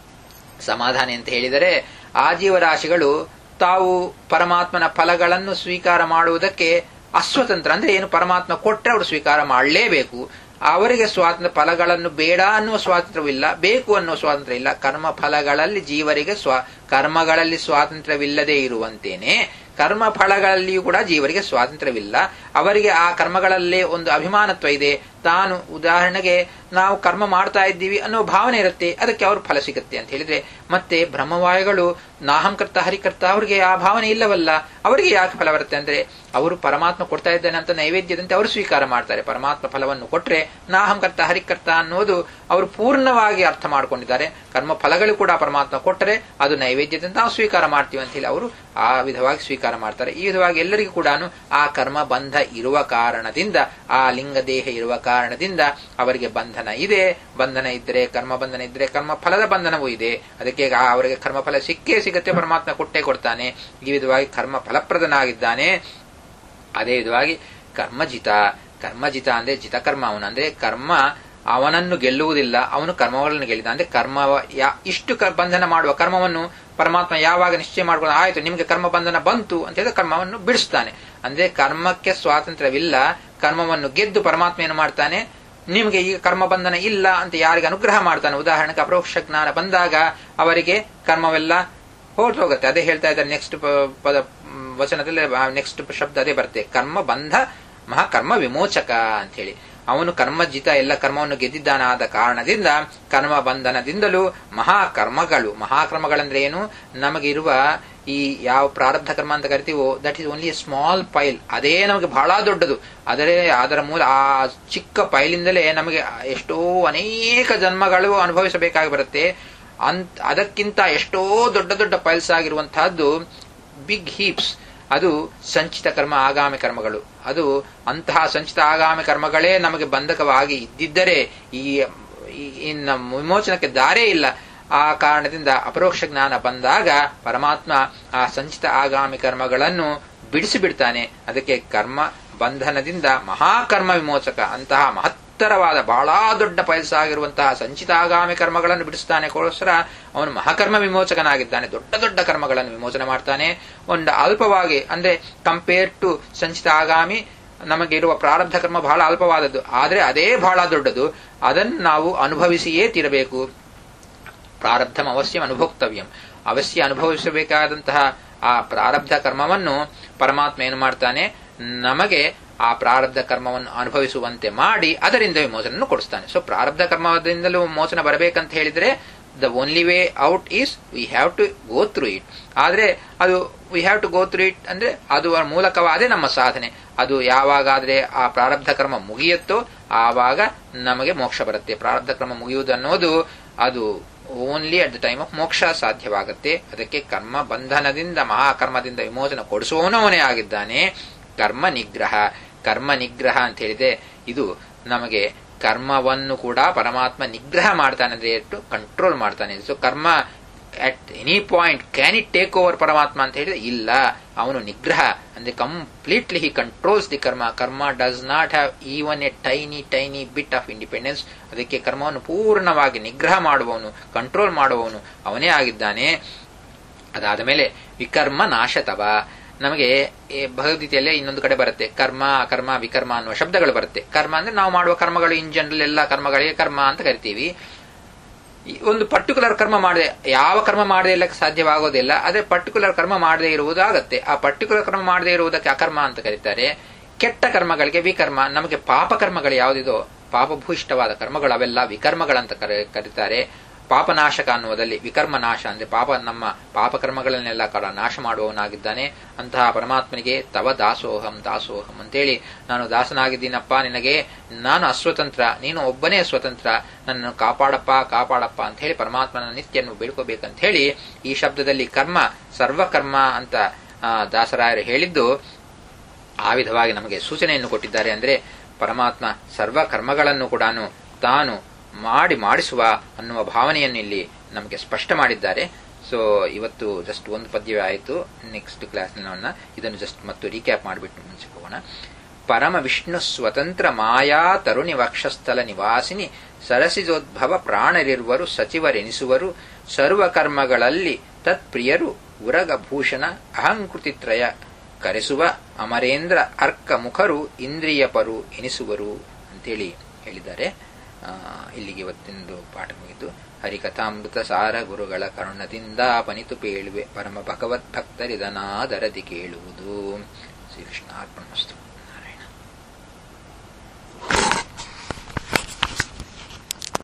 Speaker 1: ಸಮಾಧಾನ ಅಂತ ಹೇಳಿದರೆ ಆ ಜೀವರಾಶಿಗಳು ತಾವು ಪರಮಾತ್ಮನ ಫಲಗಳನ್ನು ಸ್ವೀಕಾರ ಮಾಡುವುದಕ್ಕೆ ಅಸ್ವತಂತ್ರ ಅಂದ್ರೆ ಏನು ಪರಮಾತ್ಮ ಕೊಟ್ಟರೆ ಅವರು ಸ್ವೀಕಾರ ಮಾಡಲೇಬೇಕು ಅವರಿಗೆ ಸ್ವಾತಂತ್ರ್ಯ ಫಲಗಳನ್ನು ಬೇಡ ಅನ್ನುವ ಸ್ವಾತಂತ್ರ್ಯವಿಲ್ಲ ಬೇಕು ಅನ್ನುವ ಸ್ವಾತಂತ್ರ್ಯ ಇಲ್ಲ ಕರ್ಮ ಫಲಗಳಲ್ಲಿ ಜೀವರಿಗೆ ಸ್ವ ಕರ್ಮಗಳಲ್ಲಿ ಸ್ವಾತಂತ್ರ್ಯವಿಲ್ಲದೆ ಇರುವಂತೇನೆ ಕರ್ಮ ಫಲಗಳಲ್ಲಿಯೂ ಕೂಡ ಜೀವರಿಗೆ ಸ್ವಾತಂತ್ರ್ಯವಿಲ್ಲ ಅವರಿಗೆ ಆ ಕರ್ಮಗಳಲ್ಲೇ ಒಂದು ಅಭಿಮಾನತ್ವ ಇದೆ ತಾನು ಉದಾಹರಣೆಗೆ ನಾವು ಕರ್ಮ ಮಾಡ್ತಾ ಇದ್ದೀವಿ ಅನ್ನೋ ಭಾವನೆ ಇರುತ್ತೆ ಅದಕ್ಕೆ ಅವ್ರ ಫಲ ಸಿಗುತ್ತೆ ಅಂತ ಹೇಳಿದ್ರೆ ಮತ್ತೆ ಬ್ರಹ್ಮವಾಯುಗಳು ನಾಹಂಕರ್ತ ಹರಿಕರ್ತ ಅವರಿಗೆ ಆ ಭಾವನೆ ಇಲ್ಲವಲ್ಲ ಅವರಿಗೆ ಯಾಕೆ ಫಲ ಬರುತ್ತೆ ಅಂದ್ರೆ ಅವರು ಪರಮಾತ್ಮ ಕೊಡ್ತಾ ಇದ್ದಾನೆ ಅಂತ ನೈವೇದ್ಯದಂತೆ ಅವರು ಸ್ವೀಕಾರ ಮಾಡ್ತಾರೆ ಪರಮಾತ್ಮ ಫಲವನ್ನು ಕೊಟ್ರೆ ನಾಹಂಕರ್ತ ಹರಿಕರ್ತ ಅನ್ನೋದು ಅವರು ಪೂರ್ಣವಾಗಿ ಅರ್ಥ ಮಾಡ್ಕೊಂಡಿದ್ದಾರೆ ಕರ್ಮ ಫಲಗಳು ಕೂಡ ಪರಮಾತ್ಮ ಕೊಟ್ಟರೆ ಅದು ನೈವೇದ್ಯದಂತೆ ನಾವು ಸ್ವೀಕಾರ ಮಾಡ್ತೀವಿ ಅಂತ ಹೇಳಿ ಅವರು ಆ ವಿಧವಾಗಿ ಸ್ವೀಕಾರ ಮಾಡ್ತಾರೆ ಈ ವಿಧವಾಗಿ ಎಲ್ಲರಿಗೂ ಕೂಡ ಆ ಕರ್ಮ ಬಂಧ ಇರುವ ಕಾರಣದಿಂದ ಆ ಲಿಂಗ ದೇಹ ಇರುವ ಕಾರಣದಿಂದ ಅವರಿಗೆ ಬಂಧನ ಇದೆ ಬಂಧನ ಇದ್ರೆ ಕರ್ಮ ಬಂಧನ ಇದ್ರೆ ಕರ್ಮ ಫಲದ ಬಂಧನವೂ ಇದೆ ಅದಕ್ಕೆ ಆ ಅವರಿಗೆ ಕರ್ಮಫಲ ಸಿಕ್ಕೇ ಸಿಗತ್ತೆ ಪರಮಾತ್ಮ ಕೊಟ್ಟೇ ಕೊಡ್ತಾನೆ ಈ ವಿಧವಾಗಿ ಕರ್ಮ ಫಲಪ್ರದನಾಗಿದ್ದಾನೆ ಅದೇ ವಿಧವಾಗಿ ಕರ್ಮಜಿತ ಕರ್ಮಜಿತ ಅಂದ್ರೆ ಜಿತಕರ್ಮ ಅವನು ಅಂದ್ರೆ ಕರ್ಮ ಅವನನ್ನು ಗೆಲ್ಲುವುದಿಲ್ಲ ಅವನು ಕರ್ಮಗಳನ್ನು ಗೆಲ್ಲಿದ ಅಂದ್ರೆ ಕರ್ಮ ಯಾ- ಇಷ್ಟು ಕ- ಬಂಧನ ಮಾಡುವ ಕರ್ಮವನ್ನು ಪರಮಾತ್ಮ ಯಾವಾಗ ನಿಶ್ಚಯ ಮಾಡ್ಕೊಂಡು ಆಯ್ತು ನಿಮ್ಗೆ ಕರ್ಮ ಬಂಧನ ಬಂತು ಅಂತ ಹೇಳಿದ್ರೆ ಕರ್ಮವನ್ನು ಬಿಡಿಸ್ತಾನೆ ಅಂದ್ರೆ ಕರ್ಮಕ್ಕೆ ಸ್ವಾತಂತ್ರ್ಯವಿಲ್ಲ ಕರ್ಮವನ್ನು ಗೆದ್ದು ಪರಮಾತ್ಮ ಏನು ಮಾಡ್ತಾನೆ ನಿಮಗೆ ಈಗ ಕರ್ಮ ಬಂಧನ ಇಲ್ಲ ಅಂತ ಯಾರಿಗೆ ಅನುಗ್ರಹ ಮಾಡ್ತಾನೆ ಉದಾಹರಣೆಗೆ ಅಪರೋಕ್ಷ ಜ್ಞಾನ ಬಂದಾಗ ಅವರಿಗೆ ಕರ್ಮವೆಲ್ಲ ಹೋಗುತ್ತೆ ಅದೇ ಹೇಳ್ತಾ ಇದ್ದಾರೆ ನೆಕ್ಸ್ಟ್ ಪದ ಮ್, ವಚನದಲ್ಲಿ ನೆಕ್ಸ್ಟ್ ಶಬ್ದ ಅದೇ ಬರುತ್ತೆ ಕರ್ಮ ಬಂಧ ಮಹಾಕರ್ಮ ವಿಮೋಚಕ ಅಂತ ಹೇಳಿ ಅವನು ಕರ್ಮಜಿತ ಎಲ್ಲ ಕರ್ಮವನ್ನು ಗೆದ್ದಿದ್ದಾನಾದ ಕಾರಣದಿಂದ ಕರ್ಮ ಬಂಧನದಿಂದಲೂ ಮಹಾಕರ್ಮಗಳು ಮಹಾಕರ್ಮಗಳಂದ್ರೆ ಏನು ನಮಗಿರುವ ಈ ಯಾವ ಪ್ರಾರಬ್ಧ ಕರ್ಮ ಅಂತ ಕರಿತೀವೋ that is only small pile ಅದೇ ನಮಗೆ ಬಹಳ ದೊಡ್ಡದು ಅದರೇ ಅದರ ಮೂಲ ಆ ಚಿಕ್ಕ ಪೈಲಿಂದಲೇ ನಮಗೆ ಎಷ್ಟೋ ಅನೇಕ ಜನ್ಮಗಳು ಅನುಭವಿಸಬೇಕಾಗಿ ಬರುತ್ತೆ ಅಂತ್ ಅದಕ್ಕಿಂತ ಎಷ್ಟೋ ದೊಡ್ಡ ದೊಡ್ಡ ಪೈಲ್ಸ್ ಆಗಿರುವಂತಹದ್ದು ಬಿಗ್ ಹೀಪ್ಸ್ ಅದು ಸಂಚಿತ ಕರ್ಮ ಆಗಾಮಿ ಕರ್ಮಗಳು ಅದು ಅಂತಹ ಸಂಚಿತ ಆಗಾಮಿ ಕರ್ಮಗಳೇ ನಮಗೆ ಬಂಧಕವಾಗಿ ಇದ್ದಿದ್ದರೆ ಈ ಈ- ಇನ್ನ ವಿಮೋಚನಕ್ಕೆ ದಾರೇ ಇಲ್ಲ ಆ ಕಾರಣದಿಂದ ಅಪರೋಕ್ಷ ಜ್ಞಾನ ಬಂದಾಗ ಪರಮಾತ್ಮ ಆ ಸಂಚಿತ ಆಗಾಮಿ ಕರ್ಮಗಳನ್ನು ಬಿಡಿಸಿ ಬಿಡ್ತಾನೆ ಅದಕ್ಕೆ ಕರ್ಮ ಬಂಧನದಿಂದ ಮಹಾಕರ್ಮ ವಿಮೋಚಕ ಅಂತಹ ಮಹತ್ತರವಾದ ಬಹಳ ದೊಡ್ಡ ಪಯಸ್ಸಾಗಿರುವಂತಹ ಸಂಚಿತಾಗಾಮಿ ಕರ್ಮಗಳನ್ನು ಬಿಡಿಸ್ತಾನೆಗೋಸ್ಕರ ಅವನು ಮಹಾಕರ್ಮ ವಿಮೋಚಕನಾಗಿದ್ದಾನೆ ದೊಡ್ಡ ದೊಡ್ಡ ಕರ್ಮಗಳನ್ನು ವಿಮೋಚನೆ ಮಾಡ್ತಾನೆ ಒಂದು ಅಲ್ಪವಾಗಿ ಅಂದ್ರೆ ಕಂಪೇರ್ ಟು ಸಂಚಿತ ಆಗಾಮಿ ನಮಗೆ ಇರುವ ಪ್ರಾರಬ್ಧ ಕರ್ಮ ಬಹಳ ಅಲ್ಪವಾದದ್ದು ಆದರೆ ಅದೇ ಬಹಳ ದೊಡ್ಡದು ಅದನ್ನು ನಾವು ಅನುಭವಿಸಿಯೇ ತೀರಬೇಕು ಪ್ರಾರಬ್ಧಂ ಅವಶ್ಯಂ ಅನುಭೋಕ್ತವ್ಯಂ ಅವಶ್ಯ ಅನುಭವಿಸಬೇಕಾದಂತಹ ಆ ಪ್ರಾರಬ್ಧ ಕರ್ಮವನ್ನು ಪರಮಾತ್ಮ ಏನು ಮಾಡ್ತಾನೆ ನಮಗೆ ಆ ಪ್ರಾರಬ್ಧ ಕರ್ಮವನ್ನು ಅನುಭವಿಸುವಂತೆ ಮಾಡಿ ಅದರಿಂದ ವಿಮೋಚನನ್ನು ಕೊಡಿಸ್ತಾನೆ ಸೊ ಪ್ರಾರಬ್ಧ ಕರ್ಮದಿಂದಲೂ ಮೋಚನ ಬರಬೇಕಂತ ಹೇಳಿದ್ರೆ the only way out is we have to go through it ಆದ್ರೆ ಅದು we have to go through it ಅಂದ್ರೆ ಅದು ಮೂಲಕವಾದೇ ನಮ್ಮ ಸಾಧನೆ ಅದು ಯಾವಾಗಾದ್ರೆ ಆ ಪ್ರಾರಬ್ಧ ಕರ್ಮ ಮುಗಿಯುತ್ತೋ ಆವಾಗ ನಮಗೆ ಮೋಕ್ಷ ಬರುತ್ತೆ ಪ್ರಾರಬ್ಧ ಕರ್ಮ ಮುಗಿಯುವುದು ಅನ್ನೋದು ಅದು only at the time of moksha ಸಾಧ್ಯವಾಗುತ್ತೆ ಅದಕ್ಕೆ ಕರ್ಮ ಬಂಧನದಿಂದ ಮಹಾಕರ್ಮದಿಂದ ವಿಮೋಚನ ಕೊಡಿಸುವವನವನೇ ಆಗಿದ್ದಾನೆ ಕರ್ಮ ನಿಗ್ರಹ ಕರ್ಮ ನಿಗ್ರಹ ಅಂತ ಹೇಳಿದೆ ಇದು ನಮಗೆ ಕರ್ಮವನ್ನು ಕೂಡ ಪರಮಾತ್ಮ ನಿಗ್ರಹ ಮಾಡ್ತಾನೆ ಅಂದ್ರೆ ಎಷ್ಟು ಕಂಟ್ರೋಲ್ ಮಾಡ್ತಾನೆ so karma at any point can it take over ಪರಮಾತ್ಮ ಅಂತ ಹೇಳಿದ್ರೆ ಇಲ್ಲ ಅವನು ನಿಗ್ರಹ ಅಂದ್ರೆ completely he controls the karma karma does not have even a tiny tiny bit of independence ಅದಕ್ಕೆ ಕರ್ಮವನ್ನು ಪೂರ್ಣವಾಗಿ ನಿಗ್ರಹ ಮಾಡುವವನು ಕಂಟ್ರೋಲ್ ಮಾಡುವವನು ಅವನೇ ಆಗಿದ್ದಾನೆ ಅದಾದ ಮೇಲೆ ವಿಕರ್ಮ ನಾಶತವ ನಮಗೆ ಈ ಭಗವದ್ಗೀತೆಯಲ್ಲೇ ಇನ್ನೊಂದು ಕಡೆ ಬರುತ್ತೆ ಕರ್ಮ ಅಕರ್ಮ ವಿಕರ್ಮ ಅನ್ನುವ ಶಬ್ದಗಳು ಬರುತ್ತೆ ಕರ್ಮ ಅಂದ್ರೆ ನಾವು ಮಾಡುವ ಕರ್ಮಗಳು ಇನ್ ಜನರಲ್ ಎಲ್ಲ ಕರ್ಮಗಳಿಗೆ ಕರ್ಮ ಅಂತ ಕರಿತೀವಿ ಈ ಒಂದು ಪರ್ಟಿಕ್ಯುಲರ್ ಕರ್ಮ ಮಾಡದೆ ಯಾವ ಕರ್ಮ ಮಾಡದೆ ಇಲ್ಲಕ್ಕೆ ಸಾಧ್ಯವಾಗೋದಿಲ್ಲ ಅದೇ ಪರ್ಟಿಕ್ಯುಲರ್ ಕರ್ಮ ಮಾಡದೇ ಇರುವುದಾಗತ್ತೆ ಆ ಪರ್ಟಿಕ್ಯುಲರ್ ಕರ್ಮ ಮಾಡದೇ ಇರುವುದಕ್ಕೆ ಅಕರ್ಮ ಅಂತ ಕರೀತಾರೆ ಕೆಟ್ಟ ಕರ್ಮಗಳಿಗೆ ವಿಕರ್ಮ ನಮಗೆ ಪಾಪ ಕರ್ಮಗಳು ಯಾವುದಿದೋ ಪಾಪಭೂಯಿಷ್ಠವಾದ ಕರ್ಮಗಳು ಅವೆಲ್ಲ ವಿಕರ್ಮಗಳಂತ ಕರೆ- ಕರೀತಾರೆ ಪಾಪನಾಶಕ ಅನ್ನುವುದಲ್ಲಿ ವಿಕರ್ಮ ನಾಶ ಅಂದ್ರೆ ಪಾಪ ನಮ್ಮ ಪಾಪಕರ್ಮಗಳನ್ನೆಲ್ಲ ಕರ ನಾಶ ಮಾಡುವವನಾಗಿದ್ದಾನೆ ಅಂತಹ ಪರಮಾತ್ಮನಿಗೆ ತವ ದಾಸೋಹಂ ದಾಸೋಹಂ ಅಂತೇಳಿ ನಾನು ದಾಸನಾಗಿದ್ದೀನಪ್ಪ ನಿನಗೆ ನಾನು ಅಸ್ವತಂತ್ರ ನೀನು ಒಬ್ಬನೇ ಸ್ವತಂತ್ರ ನನ್ನನ್ನು ಕಾಪಾಡಪ್ಪ ಕಾಪಾಡಪ್ಪ ಅಂತ ಹೇಳಿ ಪರಮಾತ್ಮನ ನಿತ್ಯನ್ನು ಬೇಡ್ಕೋಬೇಕಂತ ಹೇಳಿ ಈ ಶಬ್ದದಲ್ಲಿ ಕರ್ಮ ಸರ್ವಕರ್ಮ ಅಂತ ಆ, ದಾಸರಾಯರು ಹೇಳಿದ್ದು ಆ ವಿಧವಾಗಿ ನಮಗೆ ಸೂಚನೆಯನ್ನು ಕೊಟ್ಟಿದ್ದಾರೆ ಅಂದ್ರೆ ಪರಮಾತ್ಮ ಸರ್ವ ಕರ್ಮಗಳನ್ನು ಕೂಡ ತಾನು ಮಾಡಿ ಮಾಡಿಸುವ ಅನ್ನುವ ಭಾವನೆಯನ್ನು ಇಲ್ಲಿ ನಮಗೆ ಸ್ಪಷ್ಟ ಮಾಡಿದ್ದಾರೆ ಸೊ ಇವತ್ತು ಜಸ್ಟ್ ಒಂದು ಪದ್ಯವೇ ಆಯಿತು ನೆಕ್ಸ್ಟ್ ಕ್ಲಾಸ್ ನೋಡೋಣ ಇದನ್ನು ಜಸ್ಟ್ ಮತ್ತು ರೀಕ್ಯಾಪ್ ಮಾಡಿಬಿಟ್ಟು ಮುಂಚೆ ಹೋಗೋಣ ಪರಮ ವಿಷ್ಣು ಸ್ವತಂತ್ರ ಮಾಯಾ ತರುಣಿ ವಕ್ಷಸ್ಥಲ ನಿವಾಸಿನಿ ಸರಸಿಜೋದ್ಭವ ಪ್ರಾಣರಿರುವರು ಸಚಿವರೆನಿಸುವರು ಸರ್ವಕರ್ಮಗಳಲ್ಲಿ ತತ್ಪ್ರಿಯರು ಉರಗಭೂಷಣ ಅಹಂಕೃತಿತ್ರಯ ಕರೆಸುವ ಅಮರೇಂದ್ರ ಅರ್ಕ ಮುಖರು ಇಂದ್ರಿಯಪರು ಎನಿಸುವರು ಅಂತೇಳಿ ಹೇಳಿದ್ದಾರೆ ಆ, ಇಲ್ಲಿಗೆ ಇವತ್ತಿಂದು ಪಾಠ ಮುಗಿದು ಹರಿಕಥಾಮೃತ ಸಾರ ಗುರುಗಳ ಕರುಣದಿಂದ ಪನಿತು ಪೇಳುವೆ ಪರಮ ಭಗವದ್ಭಕ್ತರಿದನಾದರದಿ ಕೇಳುವುದು ಶ್ರೀಕೃಷ್ಣ ಅರ್ಪಣಮಸ್ತು